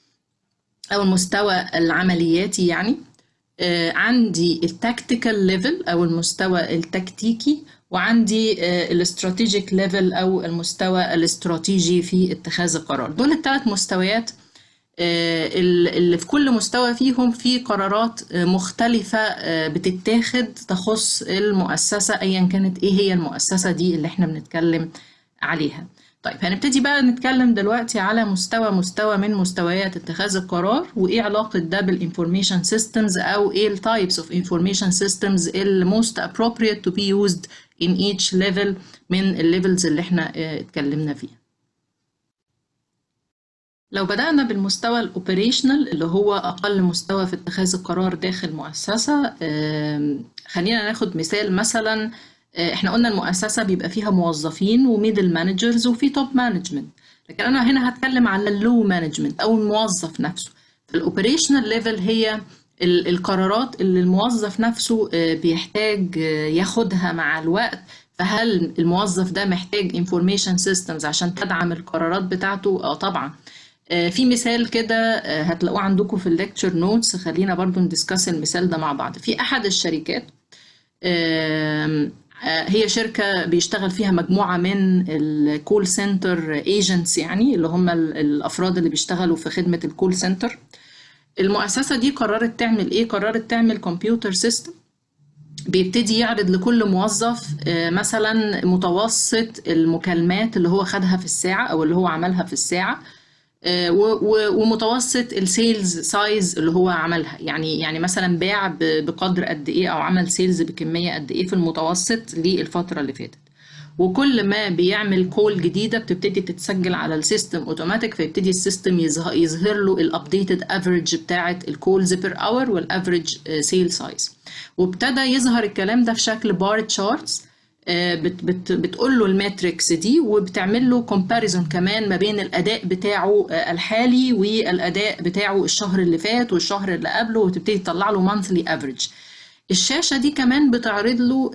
او المستوى العملياتي يعني آه عندي التكتيكال ليفل او المستوى التكتيكي وعندي آه الاستراتيجيك ليفل او المستوى الاستراتيجي في اتخاذ القرار دول الثلاث مستويات آه اللي في كل مستوى فيهم في قرارات مختلفة بتتاخد تخص المؤسسة ايا كانت ايه هي المؤسسة دي اللي احنا بنتكلم عليها طيب هنبتدي بقى نتكلم دلوقتي على مستوى مستوى من مستويات اتخاذ القرار وايه علاقه ده بالانفورميشن سيستمز او ايه التايبس اوف انفورميشن سيستمز الموست appropriate to be used in each level من الليفلز اللي احنا اتكلمنا فيها لو بدأنا بالمستوى الأوبريشنال اللي هو أقل مستوى في اتخاذ القرار داخل مؤسسة خلينا ناخد مثال مثلا احنا قلنا المؤسسة بيبقى فيها موظفين وميدل مانجرز وفي توب مانجمنت لكن انا هنا هتكلم على اللو مانجمنت او الموظف نفسه الاوبريشنال ليفل هي القرارات اللي الموظف نفسه بيحتاج ياخدها مع الوقت فهل الموظف ده محتاج انفورميشن سيستمز عشان تدعم القرارات بتاعته اه طبعا في مثال كده هتلاقوه عندكم في الليكتشر نوتس خلينا برضو ندسكس المثال ده مع بعض في احد الشركات هي شركة بيشتغل فيها مجموعة من الكول سنتر ايجنتس يعني اللي هم الأفراد اللي بيشتغلوا في خدمة الكول سنتر المؤسسة دي قررت تعمل إيه؟ قررت تعمل كمبيوتر سيستم بيبتدي يعرض لكل موظف مثلا متوسط المكالمات اللي هو خدها في الساعة أو اللي هو عملها في الساعة آه، و- و- ومتوسط السيلز سايز اللي هو عملها يعني يعني مثلا باع ب- بقدر قد ايه او عمل سيلز بكميه قد ايه في المتوسط للفتره اللي فاتت وكل ما بيعمل كول جديده بتبتدي تتسجل على السيستم اوتوماتيك فيبتدي السيستم يظهر, يظهر له الابديتد افريج بتاعه الكولز بير اور والافريج سيل سايز وابتدى يظهر الكلام ده في شكل بار تشارتس بت بت بتقول له الماتريكس دي وبتعمل له كومباريزون كمان ما بين الاداء بتاعه آه، الحالي والاداء بتاعه الشهر اللي فات والشهر اللي قبله وتبتدي تطلع له مانثلي افريج الشاشه دي كمان بتعرض له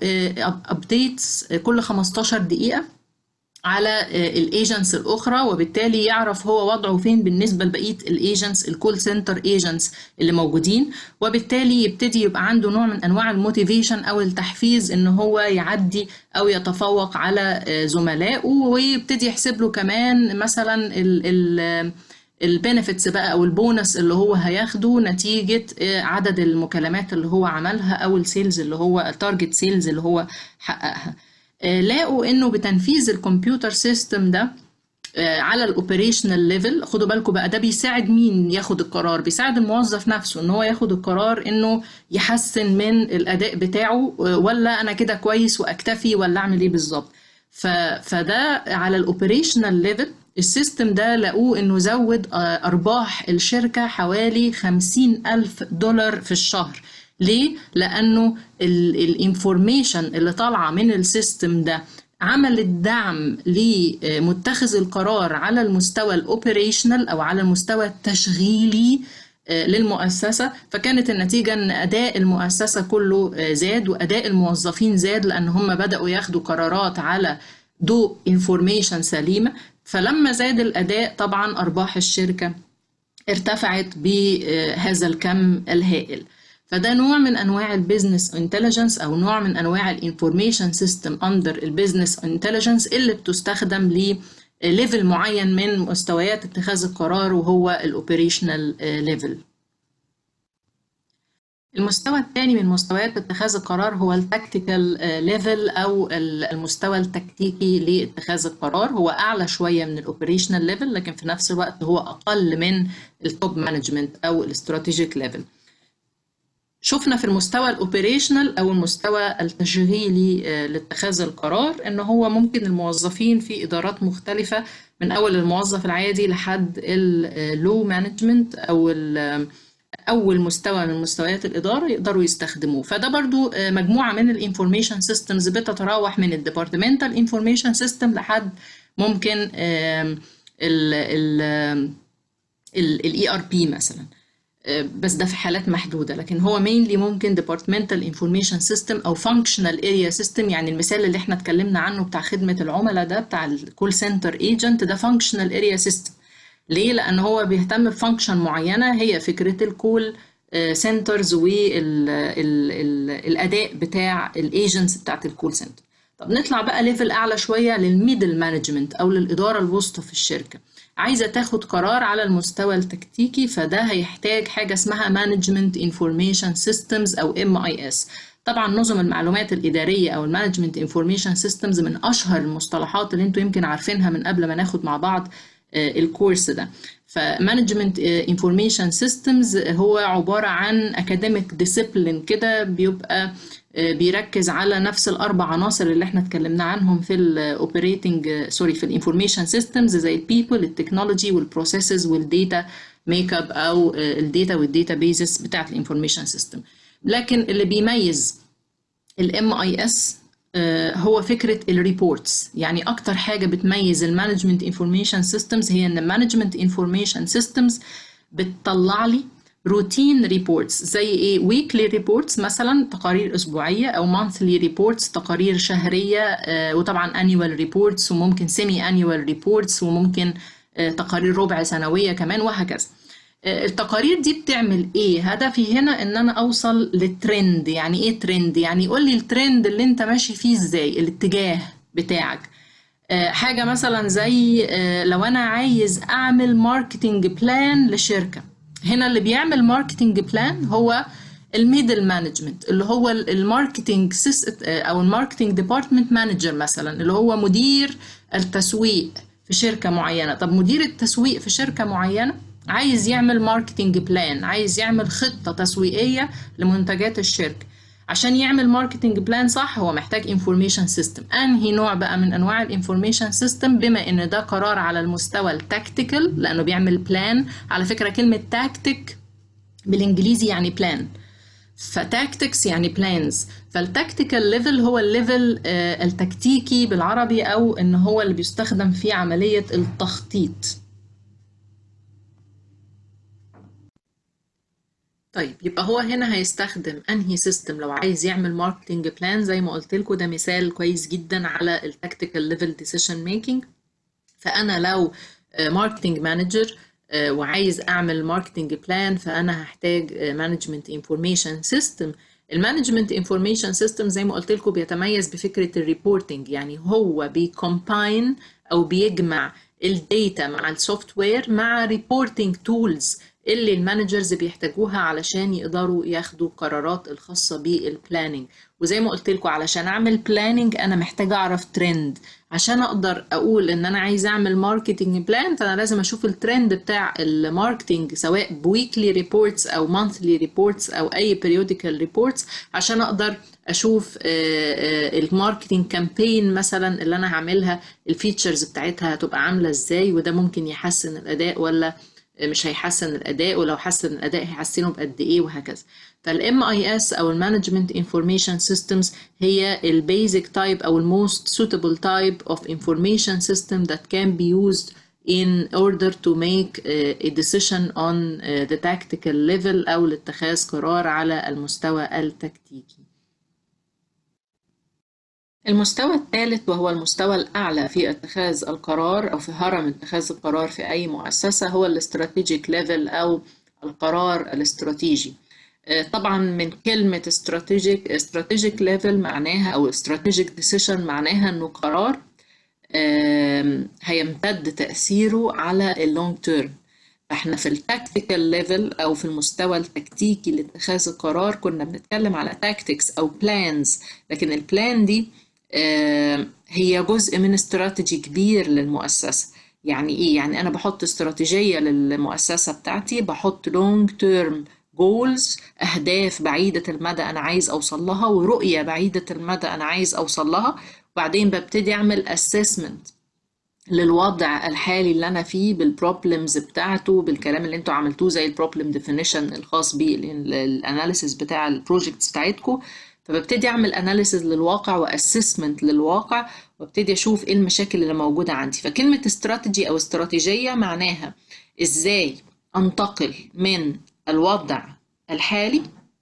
ابديتس كل 15 دقيقه على الايجنتس الاخرى وبالتالي يعرف هو وضعه فين بالنسبه لبقيه الايجنتس الكول سنتر ايجنتس اللي موجودين وبالتالي يبتدي يبقى عنده نوع من انواع الموتيفيشن او التحفيز ان هو يعدي او يتفوق على آه، زملائه ويبتدي يحسب له كمان مثلا ال ال البنفيتس بقى او البونص اللي هو هياخده نتيجه آه، عدد المكالمات اللي هو عملها او السيلز اللي هو التارجت سيلز اللي هو حققها آه، لقوا انه بتنفيذ الكمبيوتر سيستم ده آه، على الاوبريشنال ليفل خدوا بالكم بقى ده بيساعد مين ياخد القرار بيساعد الموظف نفسه ان هو ياخد القرار انه يحسن من الاداء بتاعه آه، ولا انا كده كويس واكتفي ولا اعمل ايه بالظبط ف... فده على الاوبريشنال ليفل السيستم ده لقوه انه زود آه، ارباح الشركه حوالي 50 الف دولار في الشهر ليه؟ لانه الانفورميشن اللي طالعه من السيستم ده عملت دعم لمتخذ القرار على المستوى الاوبريشنال او على المستوى التشغيلي آه، للمؤسسة فكانت النتيجة أن أداء المؤسسة كله آه، زاد وأداء الموظفين زاد لأن هم بدأوا ياخدوا قرارات على ضوء انفورميشن سليمة فلما زاد الأداء طبعا أرباح الشركة ارتفعت بهذا الكم الهائل فده نوع من انواع البيزنس انتليجنس او نوع من انواع الانفورميشن سيستم اندر البيزنس انتليجنس اللي بتستخدم ل ليفل معين من مستويات اتخاذ القرار وهو الاوبريشنال ليفل المستوى الثاني من مستويات اتخاذ القرار هو التكتيكال ليفل او المستوى التكتيكي لاتخاذ القرار هو اعلى شويه من الاوبريشنال ليفل لكن في نفس الوقت هو اقل من التوب مانجمنت او الاستراتيجيك ليفل شفنا في المستوى الاوبريشنال او المستوى التشغيلي آه، لاتخاذ القرار ان هو ممكن الموظفين في ادارات مختلفه من اول الموظف العادي لحد اللو مانجمنت او ال- اول مستوى من مستويات الاداره يقدروا يستخدموه فده برضو آه، مجموعه من الانفورميشن سيستمز بتتراوح من الديبارتمنتال انفورميشن سيستم لحد ممكن الاي ار بي مثلا آه، بس ده في حالات محدودة لكن هو mainly ممكن departmental information system أو functional area system يعني المثال اللي احنا اتكلمنا عنه بتاع خدمة العملاء ده بتاع الكول سنتر ايجنت ده functional area system ليه؟ لأن هو بيهتم بفانكشن معينة هي فكرة الكول سنترز والأداء بتاع الايجنتس بتاعت الكول سنتر طب نطلع بقى ليفل أعلى شوية للميدل مانجمنت أو للإدارة الوسطى في الشركة عايزة تاخد قرار على المستوى التكتيكي فده هيحتاج حاجة اسمها Management Information Systems أو MIS طبعا نظم المعلومات الإدارية أو المانجمنت انفورميشن سيستمز من أشهر المصطلحات اللي انتوا يمكن عارفينها من قبل ما ناخد مع بعض آه، الكورس ده فمانجمنت انفورميشن سيستمز هو عبارة عن اكاديميك ديسيبلين كده بيبقى آه، بيركز على نفس الاربع عناصر اللي احنا اتكلمنا عنهم في الاوبريتنج سوري في الانفورميشن سيستمز زي البيبل التكنولوجي والبروسيسز والديتا ميك اب او الداتا والداتا بيزز بتاعت الانفورميشن سيستم لكن اللي بيميز الام اي اس هو فكره الريبورتس يعني اكتر حاجه بتميز المانجمنت انفورميشن سيستمز هي ان المانجمنت انفورميشن سيستمز بتطلع لي روتين ريبورتس زي ايه ويكلي ريبورتس مثلا تقارير اسبوعيه او مانثلي ريبورتس تقارير شهريه آه، وطبعا انيوال ريبورتس وممكن سيمي انيوال ريبورتس وممكن آه، تقارير ربع سنويه كمان وهكذا آه، التقارير دي بتعمل ايه هدفي هنا ان انا اوصل للترند يعني ايه ترند يعني قول لي الترند اللي انت ماشي فيه ازاي الاتجاه بتاعك آه، حاجة مثلا زي آه، لو أنا عايز أعمل ماركتينج بلان لشركة هنا اللي بيعمل ماركتينج بلان هو الميدل مانجمنت اللي هو الماركتينج أو الماركتينج ديبارتمنت مانجر مثلا اللي هو مدير التسويق في شركة معينة طب مدير التسويق في شركة معينة عايز يعمل ماركتينج بلان عايز يعمل خطة تسويقية لمنتجات الشركة عشان يعمل ماركتينج بلان صح هو محتاج انفورميشن سيستم انهي نوع بقى من انواع الانفورميشن سيستم بما ان ده قرار على المستوى التكتيكال لانه بيعمل بلان على فكرة كلمة تاكتيك بالانجليزي يعني بلان فتاكتكس يعني بلانز فالتكتيكال ليفل هو الليفل آه التكتيكي بالعربي او ان هو اللي بيستخدم في عملية التخطيط طيب يبقى هو هنا هيستخدم انهي سيستم لو عايز يعمل ماركتنج بلان زي ما قلت لكم ده مثال كويس جدا على التكتيكال ليفل ديسيشن ميكنج فانا لو ماركتنج مانجر وعايز اعمل ماركتنج بلان فانا هحتاج مانجمنت انفورميشن سيستم المانجمنت انفورميشن سيستم زي ما قلت لكم بيتميز بفكره الريبورتنج يعني هو بيكومباين او بيجمع الداتا مع السوفت وير مع ريبورتنج تولز اللي المانجرز بيحتاجوها علشان يقدروا ياخدوا قرارات الخاصة بالبلاننج وزي ما قلت لكم علشان اعمل بلاننج انا محتاجة اعرف ترند عشان اقدر اقول ان انا عايز اعمل ماركتنج بلان فانا لازم اشوف الترند بتاع الماركتنج سواء بويكلي ريبورتس او مانثلي ريبورتس او اي periodical ريبورتس عشان اقدر اشوف الماركتنج كامبين مثلا اللي انا هعملها الفيتشرز بتاعتها هتبقى عاملة ازاي وده ممكن يحسن الاداء ولا مش هيحسن الاداء ولو حسن الاداء هيحسنه بقد ايه وهكذا فالام اي اس او المانجمنت انفورميشن سيستمز هي البيزك تايب او الموست suitable type of information system that can be used in order to make a decision on the tactical level او لاتخاذ قرار على المستوى التكتيكي المستوى الثالث وهو المستوى الأعلى في اتخاذ القرار أو في هرم اتخاذ القرار في أي مؤسسة هو الاستراتيجيك ليفل أو القرار الاستراتيجي طبعا من كلمة استراتيجيك استراتيجيك ليفل معناها أو استراتيجيك ديسيشن معناها إنه قرار هيمتد تأثيره على اللونج تيرم احنا في التكتيكال ليفل او في المستوى التكتيكي لاتخاذ القرار كنا بنتكلم على تاكتكس او بلانز لكن البلان دي هي جزء من استراتيجي كبير للمؤسسة يعني ايه يعني انا بحط استراتيجية للمؤسسة بتاعتي بحط لونج تيرم جولز اهداف بعيدة المدى انا عايز اوصل لها ورؤية بعيدة المدى انا عايز اوصل لها وبعدين ببتدي اعمل اسسمنت للوضع الحالي اللي انا فيه بالبروبلمز بتاعته بالكلام اللي انتوا عملتوه زي البروبلم ديفينيشن الخاص بالاناليسيس بتاع البروجكتس بتاعتكم فببتدي اعمل اناليسيز للواقع واسسمنت للواقع وابتدي اشوف ايه المشاكل اللي موجوده عندي فكلمه استراتيجي او استراتيجيه معناها ازاي انتقل من الوضع الحالي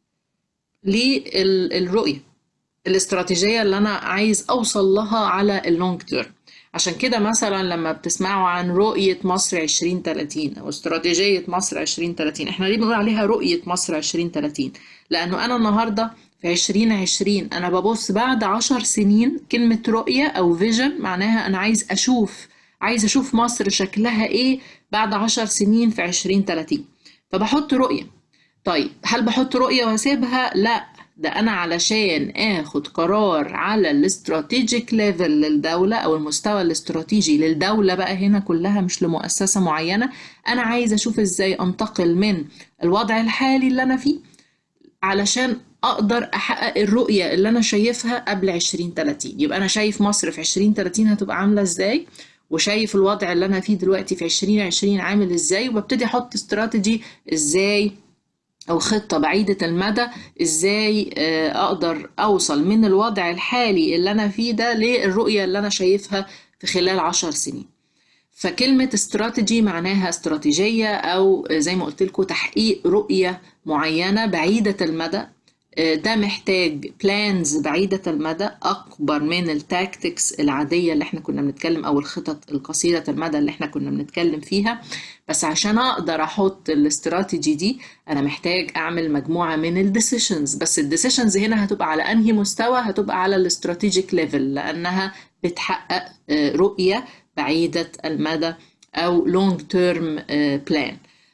للرؤيه الاستراتيجيه اللي انا عايز اوصل لها على اللونج تيرم عشان كده مثلا لما بتسمعوا عن رؤية مصر 2030 أو استراتيجية مصر 2030 احنا ليه بنقول عليها رؤية مصر 2030 لأنه أنا النهاردة في 2020 أنا ببص بعد عشر سنين كلمة رؤية أو فيجن معناها أنا عايز أشوف عايز أشوف مصر شكلها إيه بعد عشر سنين في 2030 فبحط رؤية طيب هل بحط رؤية واسيبها؟ لا ده أنا علشان آخد قرار على الاستراتيجيك ليفل للدولة أو المستوى الاستراتيجي للدولة بقى هنا كلها مش لمؤسسة معينة أنا عايز أشوف إزاي أنتقل من الوضع الحالي اللي أنا فيه علشان أقدر أحقق الرؤية اللي أنا شايفها قبل 2030 يبقى أنا شايف مصر في 2030 هتبقى عاملة إزاي وشايف الوضع اللي أنا فيه دلوقتي في 2020 عامل إزاي وببتدي أحط استراتيجي إزاي أو خطة بعيدة المدى إزاي أقدر أوصل من الوضع الحالي اللي أنا فيه ده للرؤية اللي أنا شايفها في خلال عشر سنين فكلمة استراتيجي معناها استراتيجية أو زي ما قلت لكم تحقيق رؤية معينة بعيدة المدى ده محتاج بلانز بعيدة المدى أكبر من التاكتكس العادية اللي احنا كنا بنتكلم أو الخطط القصيرة المدى اللي احنا كنا بنتكلم فيها بس عشان أقدر أحط الاستراتيجي دي أنا محتاج أعمل مجموعة من الديسيشنز بس الديسيشنز هنا هتبقى على أنهي مستوى هتبقى على الاستراتيجيك ليفل لأنها بتحقق رؤية بعيدة المدى أو long term plan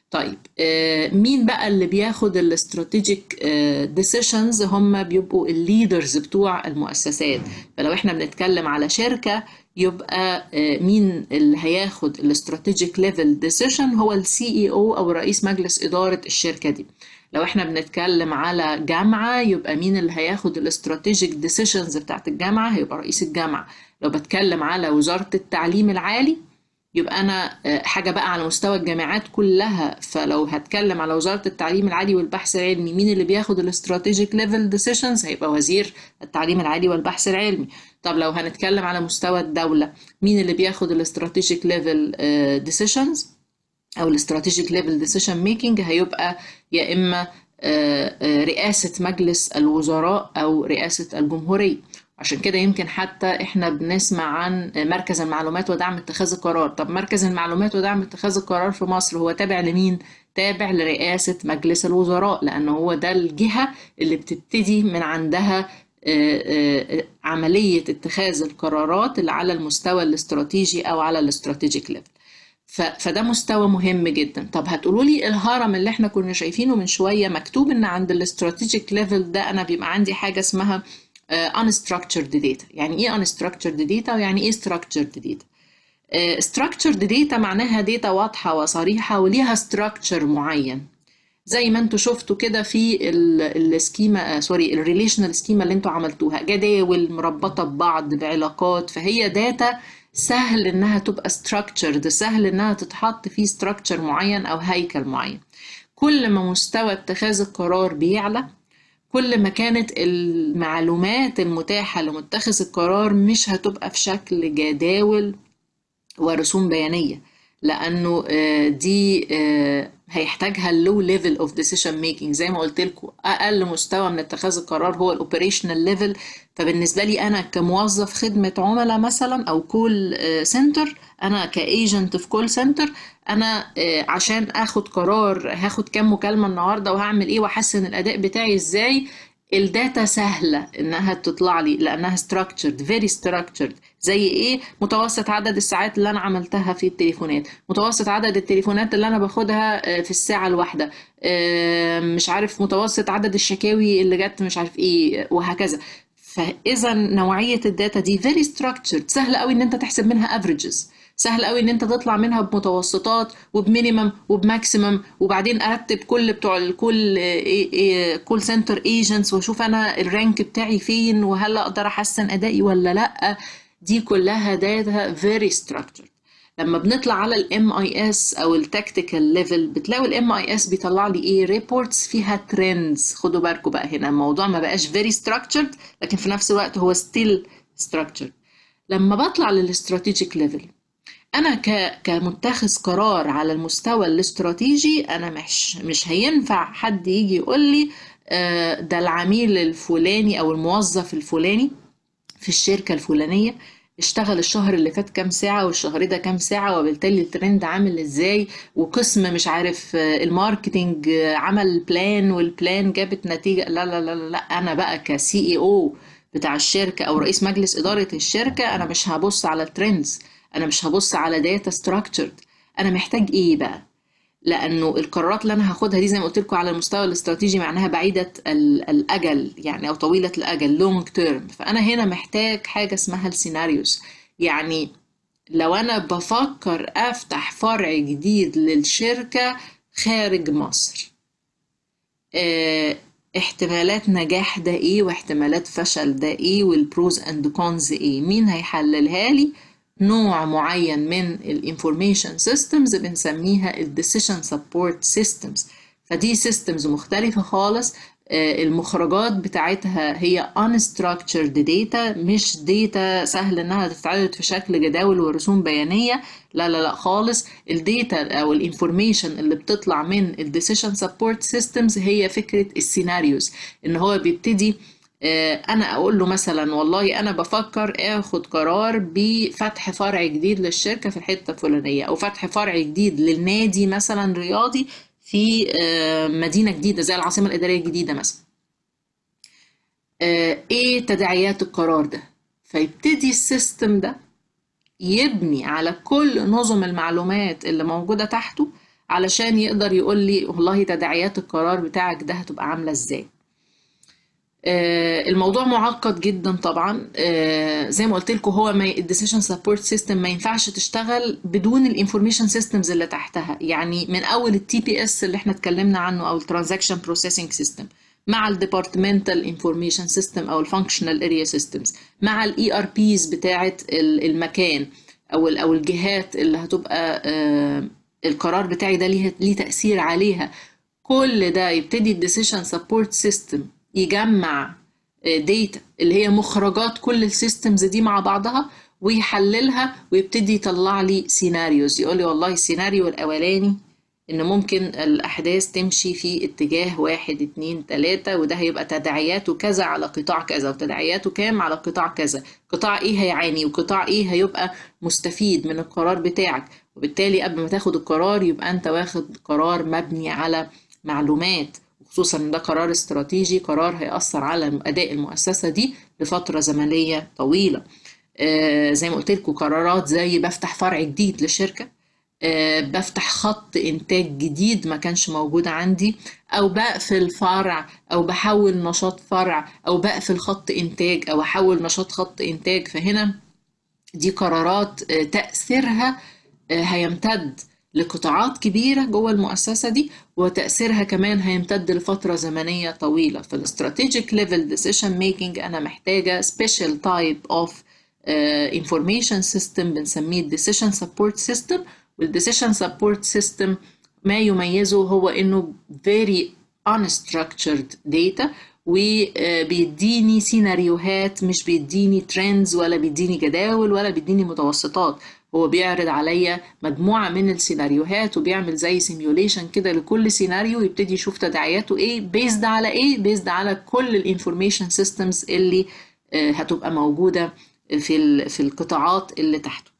طيب آه، مين بقى اللي بياخد الاستراتيجيك ديسيشنز هم بيبقوا الليدرز بتوع المؤسسات فلو احنا بنتكلم على شركة يبقى آه، مين اللي هياخد الاستراتيجيك ليفل ديسيشن هو السي اي او او رئيس مجلس إدارة الشركة دي لو احنا بنتكلم على جامعة يبقى مين اللي هياخد الاستراتيجيك ديسيشنز بتاعت الجامعة هيبقى رئيس الجامعة لو بتكلم على وزارة التعليم العالي يبقى انا آه، حاجه بقى على مستوى الجامعات كلها فلو هتكلم على وزاره التعليم العالي والبحث العلمي مين اللي بياخد الاستراتيجيك ليفل ديسيشنز هيبقى وزير التعليم العالي والبحث العلمي طب لو هنتكلم على مستوى الدوله مين اللي بياخد الاستراتيجيك ليفل ديسيشنز او الاستراتيجيك ليفل ديسيشن ميكنج هيبقى يا اما آه، آه، رئاسه مجلس الوزراء او رئاسه الجمهوريه عشان كده يمكن حتى احنا بنسمع عن مركز المعلومات ودعم اتخاذ القرار طب مركز المعلومات ودعم اتخاذ القرار في مصر هو تابع لمين تابع لرئاسة مجلس الوزراء لأنه هو ده الجهة اللي بتبتدي من عندها آه، آه، عملية اتخاذ القرارات اللي على المستوى الاستراتيجي أو على الاستراتيجيك ليفل ف- فده مستوى مهم جدا طب هتقولوا لي الهرم اللي احنا كنا شايفينه من شوية مكتوب ان عند الاستراتيجيك ليفل ده انا بيبقى عندي حاجة اسمها آه، unstructured data يعني ايه unstructured data ويعني ايه structured data آه، structured data معناها data واضحة وصريحة وليها structure معين زي ما انتوا شفتوا كده في ال- السكيما آه، سوري الريليشنال سكيما اللي انتوا عملتوها جداول مربطة ببعض بعلاقات فهي داتا سهل انها تبقى structured سهل انها تتحط في structure معين او هيكل معين كل ما مستوى اتخاذ القرار بيعلى كل ما كانت المعلومات المتاحة لمتخذ القرار مش هتبقى في شكل جداول ورسوم بيانية لأنه آه، دي آه، هيحتاجها اللو ليفل اوف ديسيشن ميكينج زي ما قلت لكم اقل مستوى من اتخاذ القرار هو الاوبريشنال ليفل فبالنسبه لي انا كموظف خدمه عملاء مثلا او كول سنتر انا كايجنت في كول سنتر انا آه، عشان اخد قرار هاخد كام مكالمه النهارده وهعمل ايه واحسن الاداء بتاعي ازاي الداتا سهلة إنها تطلع لي لأنها structured very structured زي إيه متوسط عدد الساعات اللي أنا عملتها في التليفونات متوسط عدد التليفونات اللي أنا باخدها آه، في الساعة الواحدة آه، مش عارف متوسط عدد الشكاوي اللي جت مش عارف إيه آه، وهكذا فإذا نوعية الداتا دي very structured سهل قوي إن أنت تحسب منها averages سهل قوي ان انت تطلع منها بمتوسطات وبمينيمم وبماكسيمم وبعدين ارتب كل بتوع الكل كول سنتر ايجنتس واشوف انا الرانك بتاعي فين وهل اقدر احسن ادائي ولا لا دي كلها داتا very structured لما بنطلع على الام اي اس او التكتيكال ليفل بتلاقوا الام اي اس بيطلع لي ايه ريبورتس فيها ترندز خدوا بالكم بقى هنا الموضوع ما بقاش very structured لكن في نفس الوقت هو still structured لما بطلع للاستراتيجيك ليفل انا ك... كمتخذ قرار على المستوى الاستراتيجي انا مش مش هينفع حد يجي يقول لي آه، ده العميل الفلاني او الموظف الفلاني في الشركة الفلانية اشتغل الشهر اللي فات كام ساعة والشهر ده كام ساعة وبالتالي الترند عامل ازاي وقسم مش عارف آه، الماركتينج آه، عمل بلان والبلان جابت نتيجة لا لا لا لا لا انا بقى كسي اي او بتاع الشركة او رئيس مجلس إدارة الشركة انا مش هبص على الترندز انا مش هبص على داتا ستراكشرد انا محتاج ايه بقى لانه القرارات اللي انا هاخدها دي زي ما قلت لكم على المستوى الاستراتيجي معناها بعيده ال- الاجل يعني او طويله الاجل لونج تيرم فانا هنا محتاج حاجه اسمها السيناريوز يعني لو انا بفكر افتح فرع جديد للشركه خارج مصر آه، احتمالات نجاح ده ايه واحتمالات فشل ده ايه والبروز اند كونز ايه مين هيحللها لي نوع معين من الانفورميشن سيستمز بنسميها الديسيشن سبورت سيستمز فدي سيستمز مختلفة خالص آه، المخرجات بتاعتها هي unstructured data مش data سهل انها تتعرض في شكل جداول ورسوم بيانية لا لا لا خالص الداتا او الانفورميشن اللي بتطلع من الديسيشن سبورت سيستمز هي فكرة السيناريوز ان هو بيبتدي آه، انا اقول له مثلا والله انا بفكر اخد قرار بفتح فرع جديد للشركة في الحتة الفلانية او فتح فرع جديد للنادي مثلا رياضي في آه، مدينة جديدة زي العاصمة الإدارية الجديدة مثلا آه، ايه تداعيات القرار ده فيبتدي السيستم ده يبني على كل نظم المعلومات اللي موجودة تحته علشان يقدر يقول لي والله تداعيات القرار بتاعك ده هتبقى عاملة ازاي آه، الموضوع معقد جدا طبعا آه، زي ما قلت لكم هو الديسيشن سبورت سيستم ما ينفعش تشتغل بدون الانفورميشن سيستمز اللي تحتها يعني من اول التي بي اس اللي احنا اتكلمنا عنه او الترانزاكشن بروسيسنج سيستم مع الديبارتمنتال انفورميشن سيستم او الفانكشنال اريا سيستمز مع الاي ار بيز بتاعه المكان او او الجهات اللي هتبقى آه، القرار بتاعي ده ليه ليه تاثير عليها كل ده يبتدي الديسيشن سبورت سيستم يجمع داتا اللي هي مخرجات كل السيستمز دي مع بعضها ويحللها ويبتدي يطلع لي سيناريوز يقول لي والله السيناريو الاولاني ان ممكن الاحداث تمشي في اتجاه واحد اتنين تلاتة وده هيبقى تداعياته كذا على قطاع كذا وتداعياته كام على قطاع كذا قطاع ايه هيعاني وقطاع ايه هيبقى مستفيد من القرار بتاعك وبالتالي قبل ما تاخد القرار يبقى انت واخد قرار مبني على معلومات خصوصا ان ده قرار استراتيجي قرار هيأثر على أداء المؤسسة دي لفترة زمنية طويلة آه زي ما قلت لكم قرارات زي بفتح فرع جديد للشركة آه بفتح خط إنتاج جديد ما كانش موجود عندي أو بقفل فرع أو بحول نشاط فرع أو بقفل خط إنتاج أو أحول نشاط خط إنتاج فهنا دي قرارات آه تأثيرها هيمتد لقطاعات كبيرة جوه المؤسسة دي وتأثيرها كمان هيمتد لفترة زمنية طويلة في الاستراتيجيك ليفل decision making أنا محتاجة special type of uh, information system بنسميه decision support system والديسيشن support system ما يميزه هو إنه very unstructured data وبيديني سيناريوهات مش بيديني ترندز ولا بيديني جداول ولا بيديني متوسطات هو بيعرض عليا مجموعة من السيناريوهات وبيعمل زي سيميوليشن كده لكل سيناريو يبتدي يشوف تداعياته ايه بيزد على ايه بيزد على كل الانفورميشن سيستمز اللي هتبقى موجودة في في القطاعات اللي تحته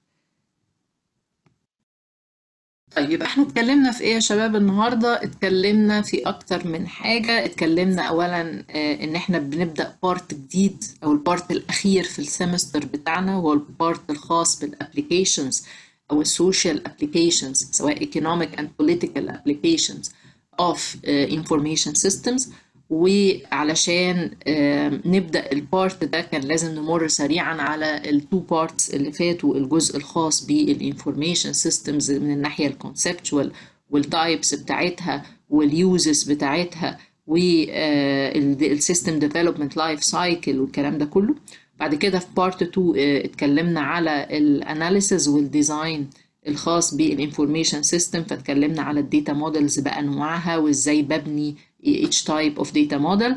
طيب يبقى احنا اتكلمنا في ايه يا شباب النهارده اتكلمنا في اكتر من حاجه اتكلمنا اولا اه ان احنا بنبدا بارت جديد او البارت الاخير في السمستر بتاعنا وهو البارت الخاص بالابليكيشنز او السوشيال ابليكيشنز سواء economic and political applications of uh, information systems وعلشان نبدأ البارت ده كان لازم نمر سريعا على التو بارتس اللي فاتوا الجزء الخاص بالانفورميشن سيستمز من الناحية الكونسبتشوال والتايبس بتاعتها واليوزز بتاعتها والسيستم ديفلوبمنت لايف سايكل والكلام ده كله بعد كده في بارت 2 اتكلمنا على الاناليسز والديزاين الخاص بالانفورميشن سيستم فاتكلمنا على الداتا مودلز بانواعها وازاي ببني each type of data model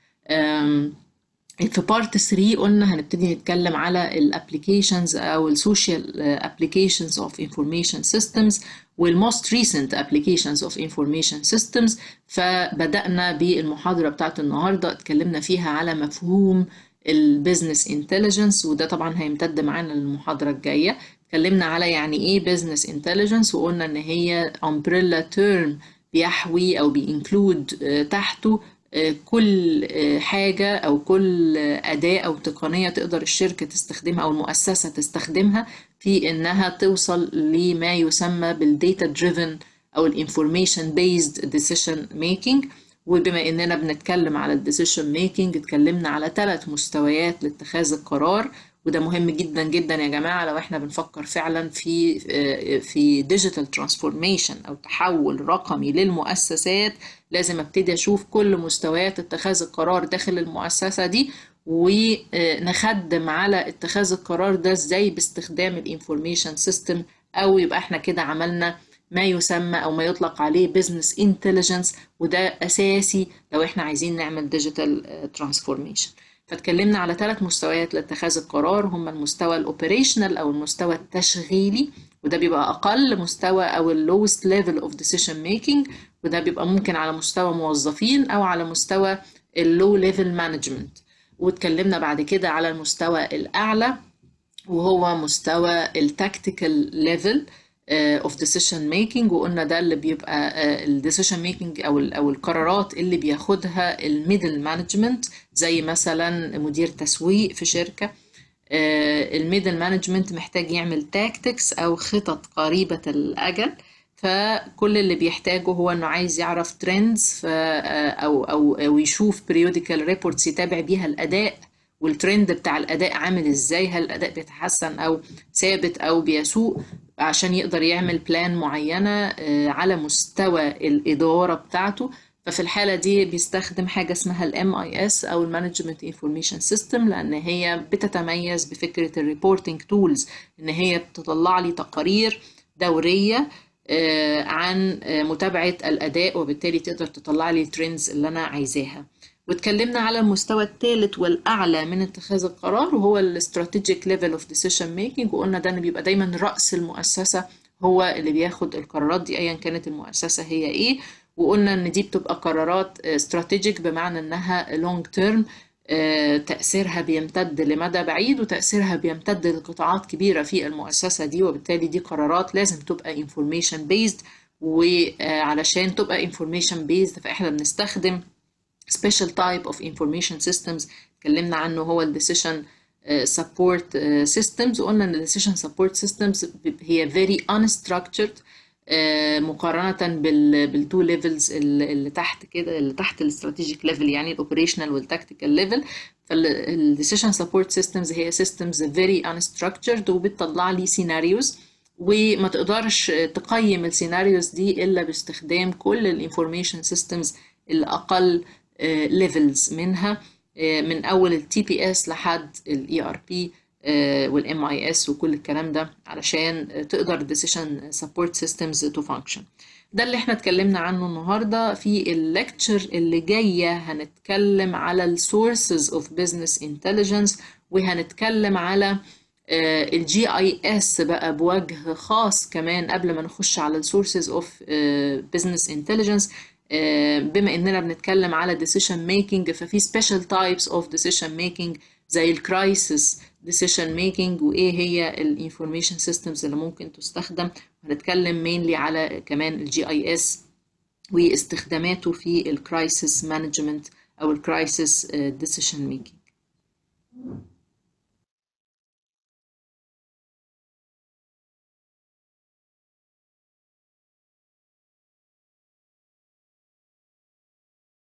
في بارت 3 قلنا هنبتدي نتكلم على الابليكيشنز او السوشيال ابليكيشنز اوف انفورميشن سيستمز والموست ريسنت ابليكيشنز اوف انفورميشن سيستمز فبدانا بالمحاضره بتاعت النهارده اتكلمنا فيها على مفهوم البيزنس انتليجنس وده طبعا هيمتد معانا للمحاضره الجايه اتكلمنا على يعني ايه بيزنس انتليجنس وقلنا ان هي umbrella term بيحوي او بينكلود تحته كل حاجة أو كل أداة أو تقنية تقدر الشركة تستخدمها أو المؤسسة تستخدمها في إنها توصل لما يسمى بالديتا دريفن أو الانفورميشن بيزد ديسيشن ميكينج وبما إننا بنتكلم على الديسيشن ميكينج اتكلمنا على ثلاث مستويات لاتخاذ القرار وده مهم جدا جدا يا جماعه لو احنا بنفكر فعلا في في ديجيتال ترانسفورميشن او تحول رقمي للمؤسسات لازم ابتدي اشوف كل مستويات اتخاذ القرار داخل المؤسسه دي ونخدم على اتخاذ القرار ده ازاي باستخدام الانفورميشن سيستم او يبقى احنا كده عملنا ما يسمى او ما يطلق عليه بزنس انتليجنس وده اساسي لو احنا عايزين نعمل ديجيتال ترانسفورميشن فاتكلمنا على ثلاث مستويات لاتخاذ القرار هم المستوى الاوبريشنال او المستوى التشغيلي وده بيبقى اقل مستوى او اللوست ليفل اوف ديسيشن ميكينج وده بيبقى ممكن على مستوى موظفين او على مستوى اللو ليفل مانجمنت واتكلمنا بعد كده على المستوى الاعلى وهو مستوى التكتيكال ليفل اوف ديسيشن ميكينج وقلنا ده اللي بيبقى الديسيشن ميكينج او او القرارات اللي بياخدها الميدل مانجمنت زي مثلا مدير تسويق في شركه الميدل مانجمنت محتاج يعمل تاكتكس او خطط قريبه الاجل فكل اللي بيحتاجه هو انه عايز يعرف ترندز او او او يشوف periodical reports يتابع بيها الاداء والترند بتاع الاداء عامل ازاي هل الاداء بيتحسن او ثابت او بيسوء عشان يقدر يعمل بلان معينه على مستوى الاداره بتاعته ففي الحالة دي بيستخدم حاجة اسمها ال MIS أو ال Management Information System لأن هي بتتميز بفكرة ال Reporting Tools إن هي تطلع لي تقارير دورية عن متابعة الأداء وبالتالي تقدر تطلع لي الترندز اللي أنا عايزاها واتكلمنا على المستوى الثالث والأعلى من اتخاذ القرار وهو ال Strategic Level of Decision Making وقلنا ده إن بيبقى دايما رأس المؤسسة هو اللي بياخد القرارات دي أيا كانت المؤسسة هي إيه وقلنا ان دي بتبقى قرارات استراتيجيك بمعنى انها لونج تيرم تأثيرها بيمتد لمدى بعيد وتأثيرها بيمتد لقطاعات كبيرة في المؤسسة دي وبالتالي دي قرارات لازم تبقى information based وعلشان تبقى information based فإحنا بنستخدم special type of information systems اتكلمنا عنه هو ال decision support systems وقلنا ان ال decision support systems هي very unstructured مقارنة بال بالتو ليفلز اللي تحت كده اللي تحت الاستراتيجيك ليفل يعني الاوبريشنال والتكتيكال ليفل فالديسيشن سبورت سيستمز هي سيستمز فيري انستراكتشرد وبتطلع لي سيناريوز وما تقدرش تقيم السيناريوز دي الا باستخدام كل الانفورميشن سيستمز اللي اقل ليفلز منها من اول التي بي اس لحد الاي ار بي والام اي اس وكل الكلام ده علشان تقدر الديسيشن سبورت سيستمز تو فانكشن ده اللي احنا اتكلمنا عنه النهارده في الليكتشر اللي جايه هنتكلم على السورسز اوف بزنس انتليجنس وهنتكلم على الجي اي اس بقى بوجه خاص كمان قبل ما نخش على السورسز اوف بزنس انتليجنس بما اننا بنتكلم على decision making ففي special types of decision making زي الكرايسيس decision making وايه هي الانفورميشن سيستمز اللي ممكن تستخدم هنتكلم mainly على كمان الجي اي اس واستخداماته في الكرايسيس مانجمنت او الكرايسيس decision making